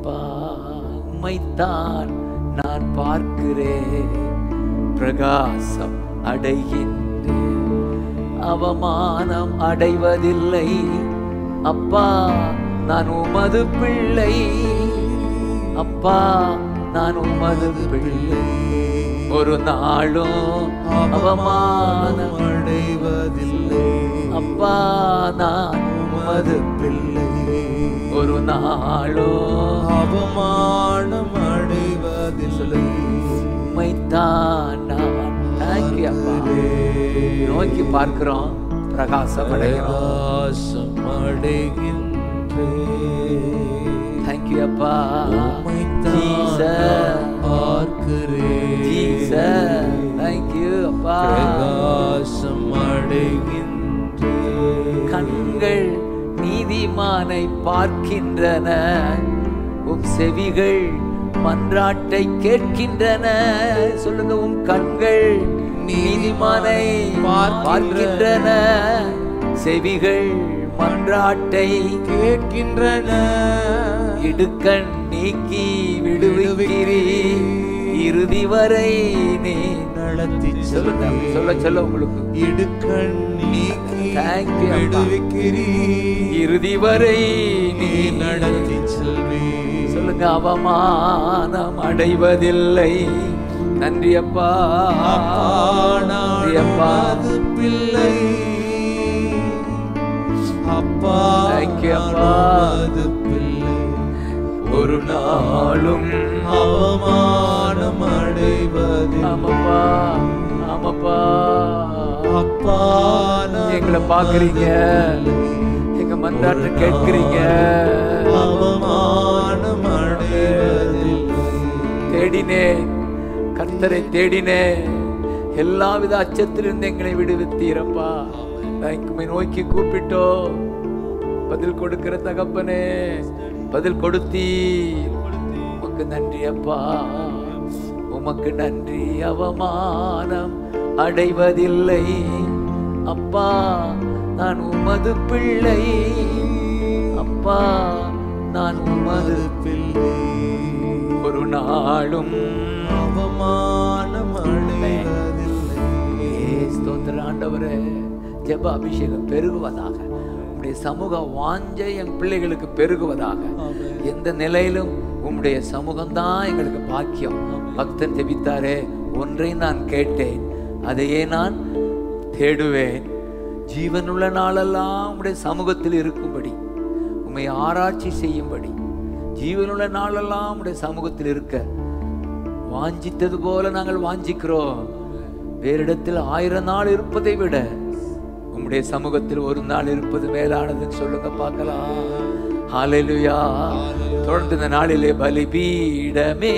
அப்பா உம்மைத்தான் நான் பார்க்கிறேன் பிரகாசம் அடைகின்றேன் அவமானம் அடைவதில்லை அப்பா நான் உமது பிள்ளை அப்பா நான் உமது பிள்ளை ஒரு நாளும் அவமானம் அடைவதில்லை அப்பா நான் உமது பிள்ளை ஒரு நாளும் அவமானம் அடைவதில்லை உம்மைத்தான் நான் தேங்க்யூ அப்பா நோக்கி பார்க்கிறோம் பிரகாசம் அடைகிறோம் பிரகாசம் அடைகின்றேன் தேங்க்யூ அப்பா உம்மைத்தான் ஜீசஸ் பார்க்கிறேன் ஜீசஸ் தேங்க்யூ அப்பா பிரகாசம் அடைகின்றேன் கண்கள் நீதிமானை பார்க்கின்றன உம் செவிகள் மன்றாட்டை கேட்கின்றன சொல்லுங்க உம் கண்கள் நீதிமானை பார்க்கின்றன செவிகள் மன்றாட்டை கேட்கின்றன இடுக்கண் நீக்கி விடுவிக்கிறீ இறுதி வரை நீ நடத்தி சொல்லுங்க சொல்ல சொல்ல உங்களுக்கு இடுக்கண் நீக்கி Thank you, அப்பா. விடுவிக்கிறீ இறுதி வரை நீ நீ நடத்தி செல்வி சொல்லுங்க அவமானம் அடைவதில்லை நன்றி அப்பா நன்றி அப்பா அது பிள்ளை அப்பா Thank you, அப்பா. அது பிள்ளை ஒரு நாளும் அவமானம் அடைவதில்லை ஆமாப்பா ஆமாப்பா அப்பா நான் எங்களை பாக்குறீங்க எங்க மன்றாட்டு கேட்கிறீங்க அவமானம் அடைவதில்லை தேடினேன் கர்த்தரை தேடினேன் எல்லாவித அச்சத்திலிருந்து எங்களை விடுவித்தீரப்பா உம்மை நோக்கி கூப்பிட்டோம் பதில் கொடுக்கிற தகப்பனே பதில் கொடுத்தீர் உமக்கு நன்றி அப்பா உமக்கு நன்றி அவமானம் அடைவதில்லை அப்பா நான் உமது பிள்ளை அப்பா நான் உமது பிள்ளை ஒரு நாளும் அவமானம் அடைவதில்லை ஏ, ஸ்தோத்திர ஆண்டவரே ஜெப அபிஷேகம் பெருகுவதாக உம்முடைய சமூக வாஞ்சை என் பிள்ளைகளுக்கு பெருகுவதாக எந்த நிலையிலும் உம்முடைய சமூகம்தான் எங்களுக்கு பாக்கியம் பக்தன் ஜெபித்தாரே ஒன்றை நான் கேட்டேன் அதையே நான் தேடுவேன் ஜீவனுள்ள நாளெல்லாம் உம்முடைய சமூகத்தில் இருக்கும்படி உம்மை ஆராய்ச்சி செய்யும்படி ஜீவனுள்ள நாளெல்லாம் உம்முடைய சமூகத்தில் இருக்க வாஞ்சித்தது போல நாங்கள் வாஞ்சிக்கிறோம் வேறிடத்தில் ஆயிரம் நாள் இருப்பதை விட உம்முடைய சமூகத்தில் ஒரு நாள் இருப்பது மேலானதுன்னு சொல்லுங்க பார்க்கலாம் ஹalleluya தொடர்ந்து இந்த நாளிலே பலிபீடமே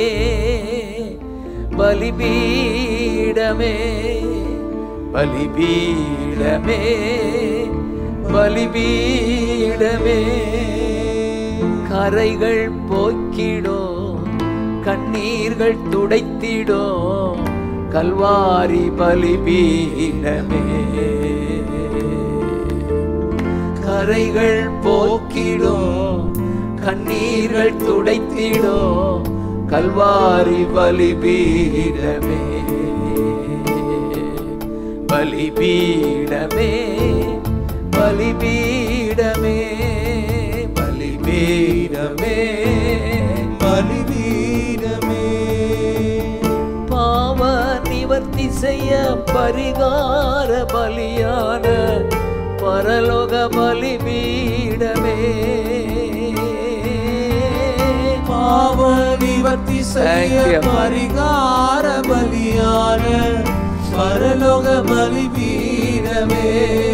பலிபீடமே பலிபீடமே பலிபீடமே கரைகள் போக்கிடும் கண்ணீர்கள் துடைத்திடும் கல்வாரி பலிபீடமே கரைகள் போக்கிடும் கண்ணீர்கள் துடைத்திடும் கல்வாரி பலிபீடமே பலிபீடமே பலிபீடமே பலிபீடமே பலிவீரமே பாவ நிவர்த்தி செய்ய பரிகார பலியான பரலோக பலிபீடமே பாவ நிவர்த்தி செய்ய Thank you, அப்பா. பரிகார பலியான பரலோக பலிவீரமே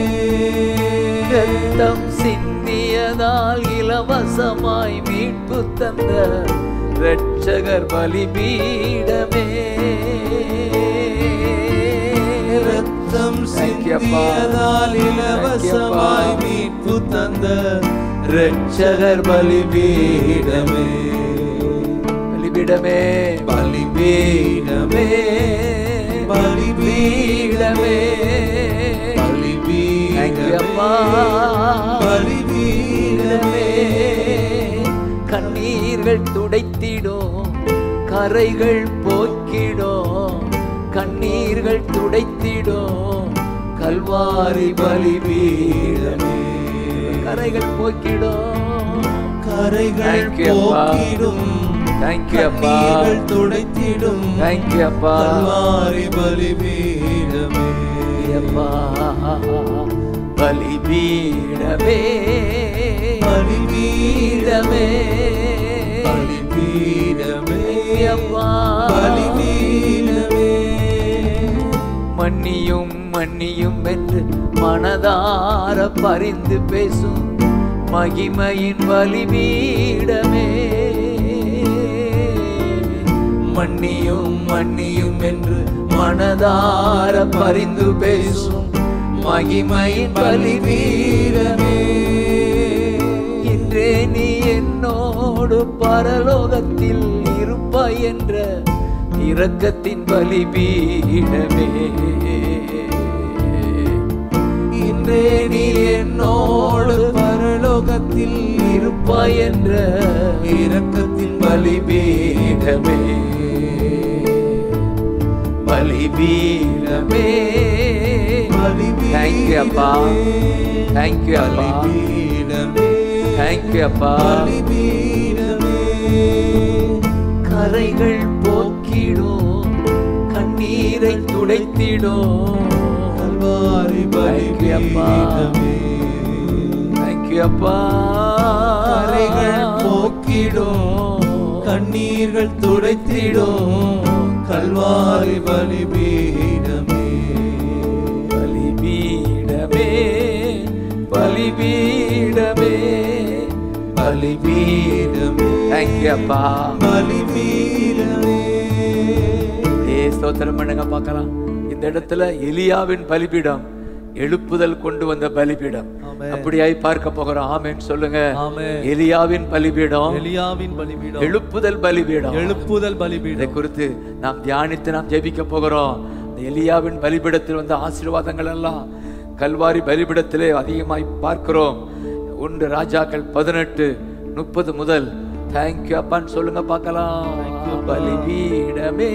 ரத்தம் சிந்தியதால் இலவசமாய் மீட்பு தந்த இரட்சகர் பலிபீடமே ரத்தம் Thank you, அப்பா. சிந்தியதால் இலவசமாய் Thank you, அப்பா. மீட்பு தந்த இரட்சகர் பலிபீடமே பலிபீடமே பலிபீடமே பலிபீடமே Thank you, அப்பா. பலிபீடமே கண்ணீர் கண்ணீர்கள் துடைத்திடும் கரைகள் போக்கிடும் கண்ணீர்கள் துடைத்திடும் கல்வாரி பலிபீடமே கரைகள் போக்கிடும் கரைகள் Thank you, அப்பா. போக்கிடும் Thank you, அப்பா. கண்ணீர்கள் துடைத்திடும் தேங்க்யூ அப்பா கல்வாரி பலிபீடமே அப்பா பலிபீடமே பலிபீடமே பலிபீடமே பலிபீடமே அப்பா பலிபீடமே மன்னியும் மன்னியும் என்று மனதார பரிந்து பேசும் மகிமையின் பலிபீடமே மன்னியும் மன்னியும் என்று மனதார பரிந்து பேசும் மகிமையின் பலிபீடமே இன்றே நீ என்னோடு பரலோகத்தில் இருப்பாய் என்ற இரக்கத்தின் பலிபீடமே இன்றே நீ என்னோடு பரலோகத்தில் இருப்பாய் என்ற இரக்கத்தின் பலிபீடமே பலிபீடமே தேங்க்யூ அப்பா தேங்க்யூ அப்பா பலிபீடமே தேங்க்யூ அப்பா பலிபீடமே கரைகள் போக்கிடும் கண்ணீரை துடைத்திடும் கல்வாரி Thank you, அப்பா. பலிபீடமே தேங்க்யூ அப்பா கரைகள் போக்கிடும் கண்ணீர்கள் துடைத்திடும் கல்வாரி பலிபீடமே பலிபீடமே பலிபீடமே பலிபீடமே தேங்க்யூ அப்பா பலிபீடமே ஏ ஸ்தோத்திரம் பண்ணுங்க பார்க்கலாம் இந்த இடத்துல எலியாவின் பலிபீடம் எழுப்புதல் கொண்டு வந்த பலிபீடம் ஆமென். அப்படியாய் பார்க்க போகிறோம் ஆமென் சொல்லுங்க ஆமென். எலியாவின் பலிபீடம் எலியாவின் பலிபீடம் எழுப்புதல் பலிபீடம் எழுப்புதல் இதை பலிபீடம் குறித்து நாம் தியானித்து நாம் ஜெபிக்க போகிறோம் இந்த எலியாவின் பலிபீடத்தில் வந்த ஆசீர்வாதங்கள் எல்லாம் கல்வாரி பலிபீடத்திலே அதிகமாய் பார்க்கிறோம் ஒன்று ராஜாக்கள் பதினெட்டு முப்பது முதல் தேங்க்யூ அப்பான்னு சொல்லுங்க பார்க்கலாம் பலிபீடமே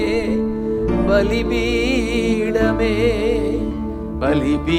பலிபீடமே பலிபீ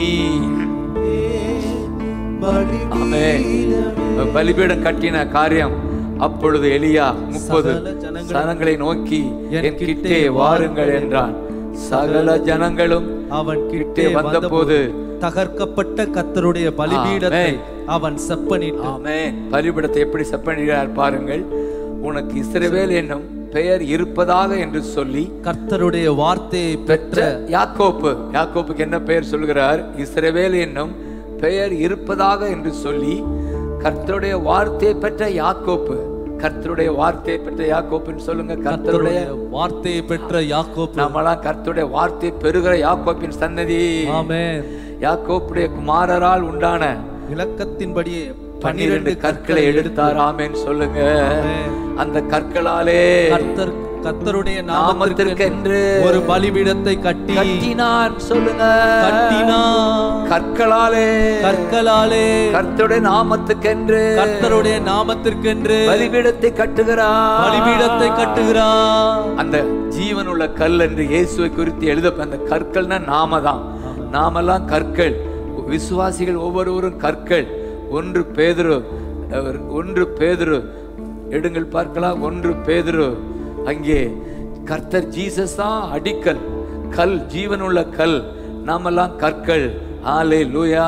ஆமென். பலிபீடம் கட்டின காரியம் அப்பொழுது எலியா முப்பது சகல ஜனங்களும் சனங்களை நோக்கி என் என் கிட்டே வாருங்கள் என்றான் சகல ஜனங்களும் அவன் கிட்டே கிட்டே வந்தபோது வந்தபோது தகர்க்கப்பட்ட கத்தருடைய பலிபீடத்தை ஆமென். அவன் செப்பனிட்டு ஆமென் பலிபீடத்தை எப்படி செப்பனிடுகிறார் பாருங்கள் உனக்கு இஸ்ரவேல் என்னும் பெயர் இருப்பதாக என்று சொல்லி கர்த்தருடைய வார்த்தையை பெற்ற பெற்ற யாக்கோப்பு யாக்கோப்புக்கு என்ன பெயர் சொல்கிறார் இஸ்ரவேல் என்னும் பெயர் இருப்பதாக என்று சொல்லி கர்த்தருடைய வார்த்தையை பெற்ற யாக்கோப்பு கர்த்தருடைய வார்த்தையை பெற்ற யாக்கோப்புன்னு சொல்லுங்க கர்த்தருடைய கர்த்தருடைய வார்த்தையை பெற்ற யாக்கோப்பு நாமெல்லாம் கர்த்தருடைய வார்த்தை பெறுகிற யாக்கோப்பின் சன்னதி ஆமென் யாக்கோப்புடைய குமாரரால் உண்டான இலக்கத்தின்படியே பன்னிரண்டு கற்களை எடுத்தார் ஆமென் சொல்லுங்க ஆமென். அந்த கற்களாலே கர்த்தர் கர்த்தருடைய நாமத்திற்கு நாமத்திற்கு என்று ஒரு பலிபீடத்தை கட்டி கட்டினான் சொல்லுங்க கட்டினான் கற்களாலே கற்களாலே கர்த்தருடைய நாமத்துக்கென்று கர்த்தருடைய நாமத்திற்கென்று பலிபீடத்தை கட்டுகிறார் பலிபீடத்தை கட்டுகிறான் அந்த ஜீவனுள்ள கல் என்று இயேசுவை குறித்து எழுத அந்த கற்கள்னா நாம தான் நாமெல்லாம் கற்கள் விசுவாசிகள் ஒவ்வொருவரும் கற்கள் ஒன்று பேதுரு அவர் ஒன்று பேதுரு எடுங்கள் பார்க்கலாம் ஒன்று பேதுரு அங்கே கர்த்தர் ஜீசஸ் தான் அடிக்கல் கல் ஜீவனுள்ள கல் நாமெல்லாம் கற்கள் ஆலே லூயா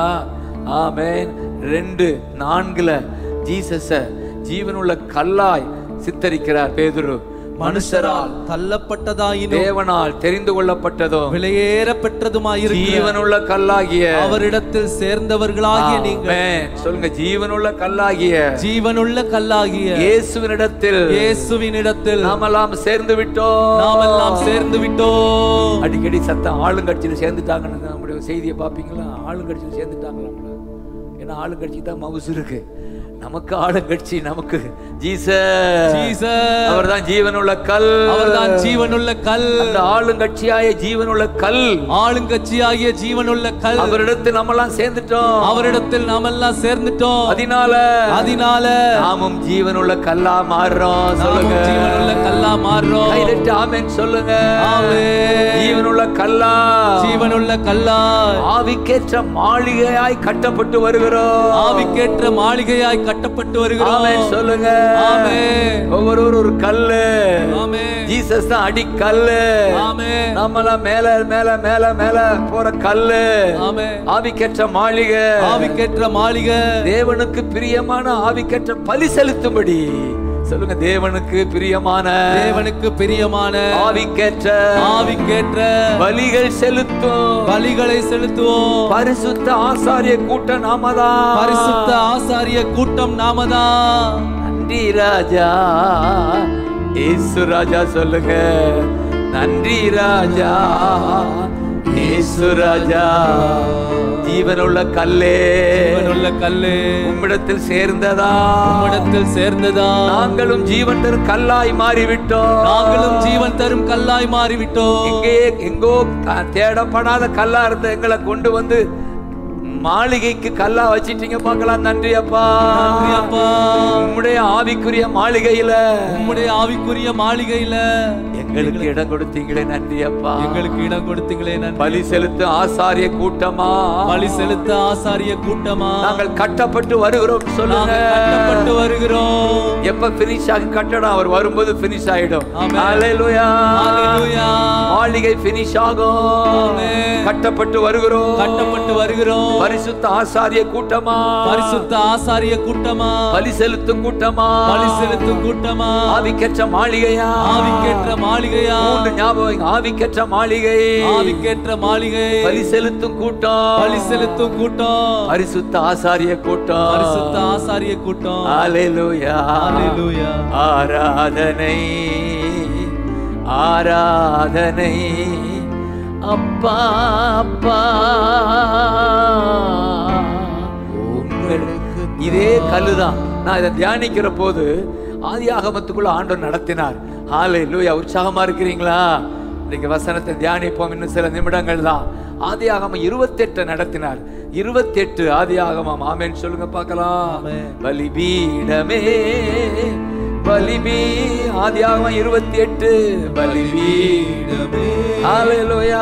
ஆமென் ரெண்டு நான்குல ஜீசஸ ஜீவனுள்ள கல்லாய் சித்தரிக்கிறார் பேதுரு மனுஷரால் தள்ளப்பட்டதாயினும் தேவனால் தெரிந்து கொள்ளப்பட்டதும் விலையேற பெற்றதுமாயிருக்கிற ஜீவனுள்ள கல்லாகிய அவரிடத்தில் சேர்ந்தவர்களாகிய நீங்கள் ஆமென். சொல்லுங்க ஜீவனுள்ள கல்லாகிய ஜீவனுள்ள கல்லாகிய இயேசுவினிடத்தில் இயேசுவினிடத்தில் நாமெல்லாம் சேர்ந்து விட்டோம் நாமெல்லாம் சேர்ந்து விட்டோம் அடிக்கடி சத்தம் ஆளுங்கட்சியில் சேர்ந்துட்டாங்கன்னு நம்முடைய செய்தியை பார்ப்பீங்களா ஆளுங்கட்சியில் சேர்ந்துட்டாங்களா ஏன்னா ஆளுங்கட்சி தான் மவுசு இருக்கு நமக்கு ஆளுங்கட்சி நமக்கு ஜீச ஜீசஸ் அவர்தான் ஜீவனுள்ள கல் அவர்தான் ஜீவனுள்ள கல் அந்த ஆளுங்கட்சியாய ஜீவனுள்ள கல் ஆளுங்கட்சியாகிய ஜீவனுள்ள கல் அவரிடத்தில் நம்மெல்லாம் சேர்ந்துட்டோம் அவரிடத்தில் நாமெல்லாம் சேர்ந்துட்டோம் அதனால அதனால நாமும் ஜீவனுள்ள கல்லா மாறுறோம் நாமும் சொல்லுங்க ஜீவனுள்ள கல்லா மாறுறோம் கைதட்டு ஆமென் சொல்லுங்க ஆமென். ஜீவனுள்ள கல்லா ஜீவனுள்ள கல்லா ஆவிக்கேற்ற மாளிகையாய் கட்டப்பட்டு வருகிறோம் ஆவிக்கேற்ற மாளிகையாய் கட்டப்பட்டு வருகிறோம் ஆமென் சொல்லுங்க ஆமென். ஒவ்வொருவரும் ஒரு கல்லு ஆமென் ஜீசஸ் தான் அடி கல்லு ஆமென் நம்மளாம் மேல மேல மேல மேல போற கல்லு ஆமென் ஆவிக்கேற்ற மாளிகை ஆவிக்கேற்ற மாளிகை தேவனுக்கு பிரியமான ஆவிக்கேற்ற பலி செலுத்தும்படி சொல்லுங்க தேவனுக்கு பிரியமான தேவனுக்கு பிரியமான ஆவிக்கேற்ற ஆவிக்கேற்ற பலிகள் செலுத்தும் பலிகளை செலுத்துவோம் பரிசுத்த ஆசாரிய கூட்டம் நாமதான் பரிசுத்த ஆசாரிய கூட்டம் நாமதான் நன்றி ராஜா ஏசு ராஜா சொல்லுங்க நன்றி ராஜா ஏசு ராஜா ஜீவனுள்ள கல்லே ஜீவனுள்ள கல்லு உம்மிடத்தில் சேர்ந்ததா உம்மிடத்தில் சேர்ந்ததா நாங்களும் ஜீவன் தரும் கல்லாய் மாறிவிட்டோம் நாங்களும் ஜீவன் தரும் கல்லாய் மாறிவிட்டோம் எங்கே எங்கோ க- தேடப்படாத கல்லா இருந்த எங்களை கொண்டு வந்து மாளிகைக்கு கல்லா வச்சிட்டீங்க பார்க்கலாம் நன்றி அப்பா நன்றி அப்பா உம்முடைய ஆவிக்குரிய மாளிகையில உம்முடைய ஆவிக்குரிய மாளிகையில எங்களுக்கு இடம் கொடுத்தீங்களே நன்றி அப்பா எங்களுக்கு இடம் கொடுத்தீங்களே நன்றி பலி செலுத்த ஆசாரிய கூட்டமா பலி செலுத்த ஆசாரிய கூட்டமா நாங்கள் கட்டப்பட்டு வருகிறோம் சொல்லுங்க நாங்கள் கட்டப்பட்டு வருகிறோம் எப்ப பினிஷ் ஆகும் கட்டடம் அவர் வரும்போது பினிஷ் ஆயிடும் ஆமென். Hallelujah. ஹalleluya மாளிகை பினிஷ் ஆகும் ஆமென். கட்டப்பட்டு வருகிறோம் கட்டப்பட்டு வருகிறோம் பரிசுத்த ஆசாரிய கூட்டமா பரிசுத்த ஆசாரிய கூட்டமா பலி செலுத்தும் கூட்டமா பலி செலுத்தும் கூட்டமா ஆவிக்கற்ற மாளிகையா ஆவிக்கேற்ற மாளிகையா மூன்று ஞாபகம் ஆவிக்கற்ற மாளிகை ஆவிக்கேற்ற மாளிகை பலி செலுத்தும் கூட்டம் பலி செலுத்தும் கூட்டம் பரிசுத்த ஆசாரிய கூட்டம் பரிசுத்த ஆசாரிய கூட்டம் ஹalleluya ஹalleluya ஆராதனை ஆராதனை அப்பா அப்பா உங்களுக்கு இதே கல்லுதான் நான் இதை தியானிக்கிற போது ஆதி ஆகமத்துக்குள்ள ஆண்டவர் நடத்தினார் ஹாலே லூயா உற்சாகமா இருக்கிறீங்களா இன்னைக்கு வசனத்தை தியானிப்போம் இன்னும் சில நிமிடங்கள் தான் ஆதி ஆகமம் இருபத்தெட்டு நடத்தினார் இருபத்தெட்டு ஆதி ஆகமம் ஆமென் சொல்லுங்க பார்க்கலாம் ஆமென். பலிபீடமே பலிபீ ஆதி ஆகமம் இருபத்தி எட்டு பலிபீடமே ஹalleluya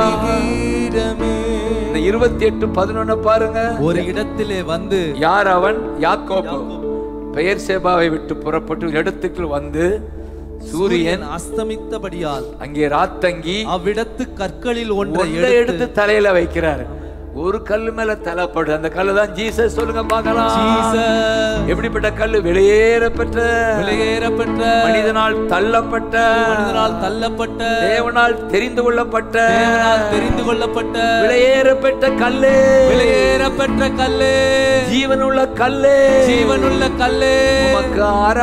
இந்த இருபத்தி எட்டு பதினொன்னு பாருங்க ஒரு இடத்திலே வந்து யார் அவன் யாக்கோபு பெயர் சேபாவை விட்டு புறப்பட்டு ஒரு இடத்துக்கு வந்து சூரியன் அஸ்தமித்தபடியால் அங்கே ராத்தங்கி அவ்விடத்து கற்களில் ஒன்றை ஒன்றை எடுத்து தலையில வைக்கிறார் ஒரு கல்லு மேல தலைப்படு அந்த கல்லு தான் ஜீசஸ் சொல்லுங்க பார்க்கலாம் ஜீசஸ் எப்படிப்பட்ட கல்லு வெளியேறப்பட்ட விலையேறப்பட்ட மனிதனால் தள்ளப்பட்ட மனிதனால் தள்ளப்பட்ட தேவனால் தெரிந்து கொள்ளப்பட்ட தேவனால் தெரிந்து கொள்ளப்பட்ட வெளியேறப்பட்ட கல்லு விலையேறப்பட்ட கல்லு ஜீவனுள்ள கல்லு ஜீவனுள்ள கல்லு உமக்கு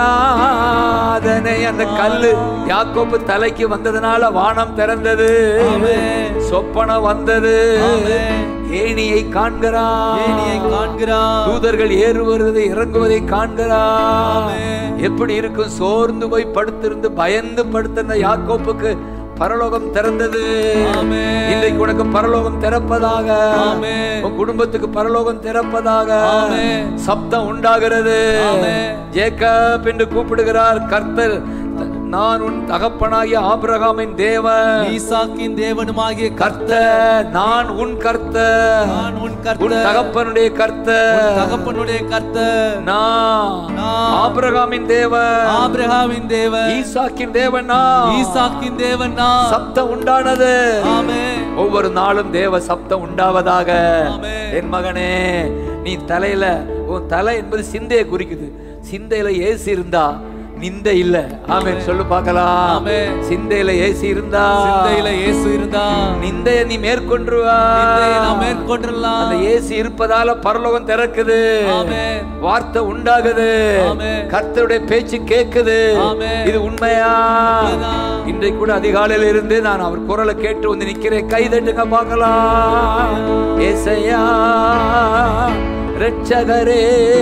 ஆராதனை அந்த கல்லு யாக்கோப்பு தலைக்கு வந்ததுனால வானம் திறந்தது ஆமென். சொப்பனம் வந்தது ஆமென். ஏணியை காண்கிறான் ஏணியை காண்கிறார் தூதர்கள் ஏறுவதை இறங்குவதை காண்கிறான் ஆமென். எப்படி இருக்கும் சோர்ந்து போய் படுத்திருந்து பயந்து படுத்திருந்த யாக்கோப்புக்கு பரலோகம் திறந்தது ஆமென். இன்றைக்கு உனக்கு பரலோகம் திறப்பதாக ஆமென். உன் குடும்பத்துக்கு பரலோகம் திறப்பதாக ஆமென். சப்தம் உண்டாகிறது ஆமென். ஜேக்கப் என்று கூப்பிடுகிறார் கர்த்தர் நான் உன் தகப்பனாகிய ஆபிரகாமின் தேவன் ஈசாக்கின் தேவனுமாகிய கர்த்தர் நான் உன் கர்த்தர் நான் உன் உன் கர்த்தர் தகப்பனுடைய உன் கர்த்தர் தகப்பனுடைய கர்த்தர் நான் நான் ஆபிரகாமின் தேவன் ஆபிரகாமின் தேவன் ஈசாக்கின் தேவன் நான் ஈசாக்கின் தேவன் நான் சப்தம் உண்டானது ஆமென் ஒவ்வொரு நாளும் தேவ சப்தம் உண்டாவதாக ஆமென். என் மகனே நீ தலையில உன் தலை என்பது சிந்தையை குறிக்குது சிந்தையில ஏசி இருந்தா நிந்தை இல்ல ஆமென் சொல்லு பார்க்கலாம் ஆமென். சிந்தையில ஏசி இருந்தா சிந்தையில இயேசு இருந்தா நிந்தைய நீ மேற்கொண்டுருவா நிந்தையை நாம் மேற்கொண்டுடலாம் அந்த ஏசி இருப்பதால பரலோகம் திறக்குது ஆமென் வார்த்தை உண்டாகுது ஆமென். கர்த்தருடைய பேச்சு கேக்குது ஆமென். இது உண்மையா உண்மைதான். இன்றைக்கு கூட அதிகாலையில இருந்து நான் அவர் குரலை கேட்டு வந்து நிக்கிறேன் கை தட்டுங்க பார்க்கலாம் ஏசையா ரட்சகரே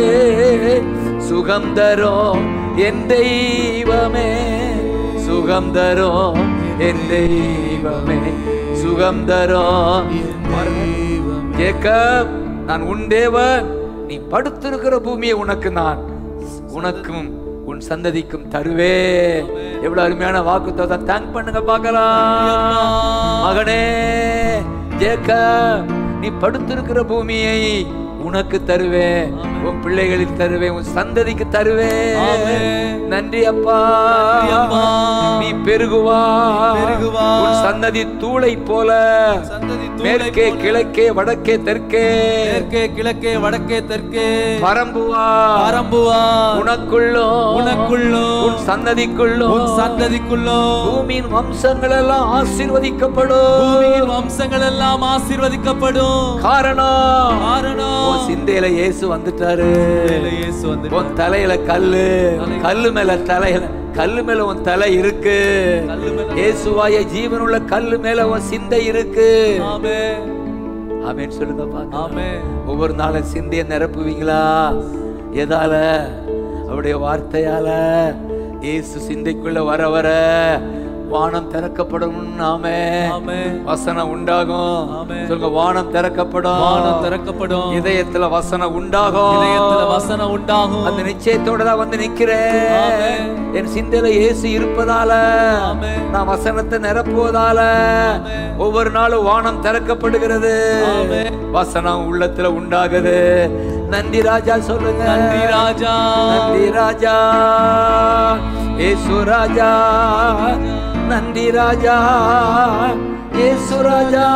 சுகம் தரும் என் தெய்வமே சுகம் தரும் என் தெய்வமே சுகம் தரும் ஜேக்கப் நான் உன் தேவன் நீ படுத்திருக்கிற பூமியை உனக்கு நான் உனக்கும் உன் சந்ததிக்கும் தருவே எவ்வளவு அருமையான வாக்கு தேங்க் பண்ணுங்க பார்க்கலாம் மகனே ஜேக்கப் நீ படுத்திருக்கிற பூமியை உனக்கு தருவேன் உன் பிள்ளைகளில் தருவேன் உன் சந்ததிக்கு தருவேன் ஆமென். நன்றி அப்பா நன்றி அப்பா. நீ பெருகுவா பெருகுவாய். உன் சந்ததி தூளை போல சந்ததி தூளைப் மேற்கே போல. கிழக்கே வடக்கே தெற்கே மேற்கே கிழக்கே வடக்கே தெற்கே பரம்புவா ஆரம்புவா உனக்குள்ளும் உனக்குள்ளும் உன் சந்ததிக்குள்ளும் உன் சந்ததிக்குள்ளும் பூமியின் வம்சங்கள் எல்லாம் ஆசீர்வதிக்கப்படும் பூமியின் வம்சங்கள் எல்லாம் ஆசீர்வதிக்கப்படும் காரணம் காரணம் உன் சிந்தையில இயேசு வந்துட்டாரு மேலே இயேசு வந்து உன் தலையில கல்லு கல்லு மேல தலையில கல்லு மேல உன் தலை இருக்கு கல்லு மேல- இயேசுவாய ஜீவனுள்ள கல்லு மேல உன் சிந்தை இருக்கு ஆமென் ஆமென் சொல்லுங்க பாக்கலாம் ஆமென் ஒவ்வொரு நாளும் சிந்தையை நிரப்புவீங்களா எதால அவருடைய வார்த்தையால இயேசு சிந்தைக்குள்ள வர வர வானம் திறக்கப்படும் நாமே ஆமென் வசனம் உண்டாகும் ஆமென். சொல்லுங்க வானம் திறக்கப்படும் வானம் திறக்கப்படும் இதயத்துல வசனம் உண்டாகும் இதயத்துல வசனம் உண்டாகும் அந்த நிச்சயத்தோட தான் வந்து நிக்கிறேன் ஆமென். என் சிந்தையில இயேசு இருப்பதால ஆமென். நான் வசனத்தை நிரப்புவதால ஆமென். ஒவ்வொரு நாளும் வானம் திறக்கப்படுகிறது ஆமென். வசனம் உள்ளத்துல உண்டாகுது நன்றி ராஜா சொல்லுங்க நன்றி ராஜா நன்றி ராஜா ஏசு ராஜா நன்றி ராஜா ஏசு ராஜா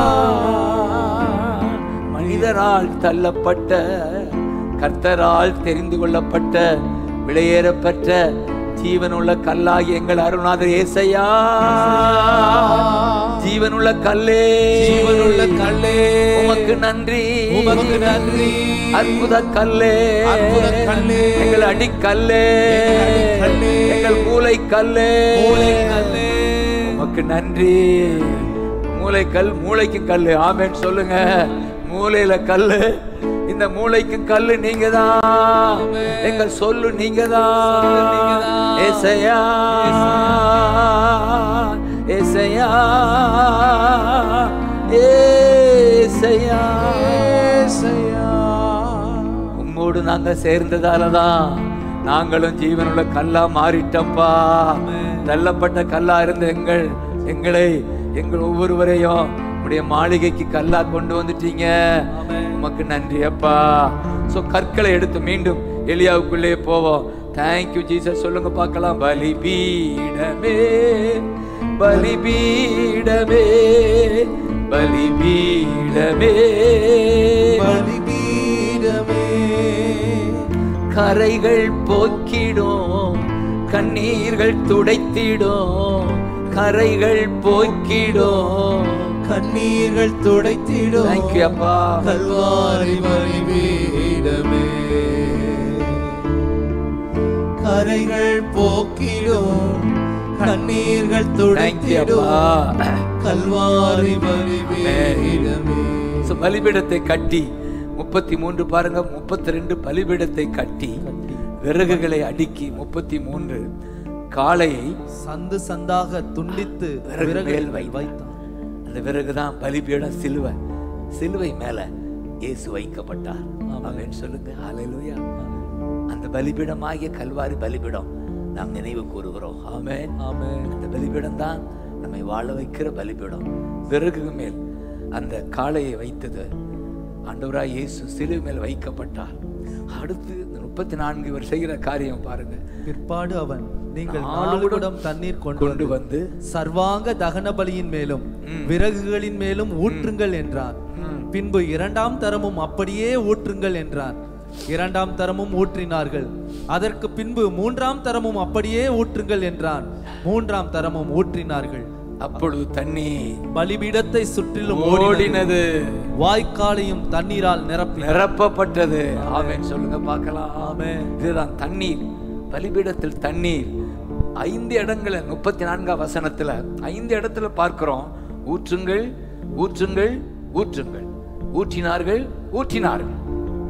மனிதரால் தள்ளப்பட்ட கர்த்தரால் தெரிந்து கொள்ளப்பட்ட விலையேறப்பட்ட ஜீவனுள்ள கல்லாகி எங்கள் அருணாதர் ஏசையா ஜீவனுள்ள கல்லே ஜீவனுள்ள கல்லே உமக்கு நன்றி உமக்கு நன்றி அற்புத கல்லே அற்புத கல்லே. எங்கள் அடிக்கல்லே எங்கள் அடிக்கல்லே. எங்கள் மூளை கல்லே மூளை கல்லே உமக்கு நன்றி மூளைக்கல் மூளைக்கும் கல்லு ஆமேன்னு சொல்லுங்க மூளையில கல்லு இந்த மூளைக்கும் கல்லு நீங்க தான் எங்கள் சொல்லு நீங்க தான் நீங்கதான். ஏசையா ஏசையா ஏசையா உம்மோடு நாங்க சேர்ந்ததால தான் நாங்களும் ஜீவனுள்ள கல்லா மாறிட்டோம்ப்பா தள்ளப்பட்ட கல்லா இருந்த எங்கள் எங்களை எங்கள் ஒவ்வொருவரையும் உடைய மாளிகைக்கு கல்லா கொண்டு வந்துட்டீங்க உமக்கு நன்றி அப்பா சோ கற்களை எடுத்து மீண்டும் எலியாவுக்குள்ளே போவோம் தேங்க்யூ ஜீசஸ் சொல்லுங்க பார்க்கலாம் பலிபீடமே பலிபீடமே பலிபீடமே கரைகள் போக்கிடும் கண்ணீர்கள் துடைத்திடும் கரைகள் போக்கிடும் கண்ணீர்கள் துடைத்திடும் தேங்க்யூ அப்பா கல்வாரி பலிபீடமே கரைகள் போக்கிடும் கண்ணீர்கள் தேங்க்யூ துடைத்திடும் அப்பா கல்வாரி பலிபீடமே So, பலிபீடத்தை கட்டி முப்பத்தி மூன்று பாருங்க முப்பத்தி ரெண்டு பலிபீடத்தை கட்டி விறகுகளை அடுக்கி முப்பத்தி மூன்று காளையை சந்து சந்தாக துண்டித்து விறகு விறகு மேல் வைத்தார். வைத்தார் அந்த விறகுதான் பலிபீடம் சிலுவை சிலுவை மேல இயேசு வைக்கப்பட்டார் அவன் சொல்லுங்க ஹalleluya அந்த பலிபீடம் ஆகிய கல்வாரி பலிபீடம் நாம் நினைவு கூறுகிறோம் ஆமென் ஆமென் அந்த பலிபீடம் தான் நம்மை வாழ வைக்கிற பலிபீடம் விறகு மேல் அந்த காளையை வைத்தது ஆண்டவராய் இயேசு சிலுவை மேல் வைக்கப்பட்டார் அடுத்து இந்த முப்பத்தி நான்கு இவர் செய்கிற காரியம் பாருங்க பிற்பாடு அவன் நீங்கள் நாலு நாலு குடம் குடம் தண்ணீர் கொண்டு கொண்டு வந்து வந்து சர்வாங்க தகன பலியின் மேலும் விறகுகளின் மேலும் ஊற்றுங்கள் என்றார் பின்பு இரண்டாம் தரமும் அப்படியே ஊற்றுங்கள் என்றார் இரண்டாம் தரமும் ஊற்றினார்கள் அதற்கு பின்பு மூன்றாம் தரமும் அப்படியே ஊற்றுங்கள் என்றான் மூன்றாம் தரமும் ஊற்றினார்கள் அப்பொழுது தண்ணீர் பலிபீடத்தை சுற்றிலும் ஓடினது ஓடினது வாய்க்காலையும் தண்ணீரால் நிரப்பி நிரப்பப்பட்டது ஆமென் சொல்லுங்க பார்க்கலாம் ஆமென். இதுதான் தண்ணீர் பலிபீடத்தில் தண்ணீர் ஐந்து இடங்கள முப்பத்தி நான்காம் வசனத்துல ஐந்து இடத்துல பார்க்கிறோம் ஊற்றுங்கள் ஊற்றுங்கள் ஊற்றுங்கள் ஊற்றினார்கள் ஊற்றினார்கள்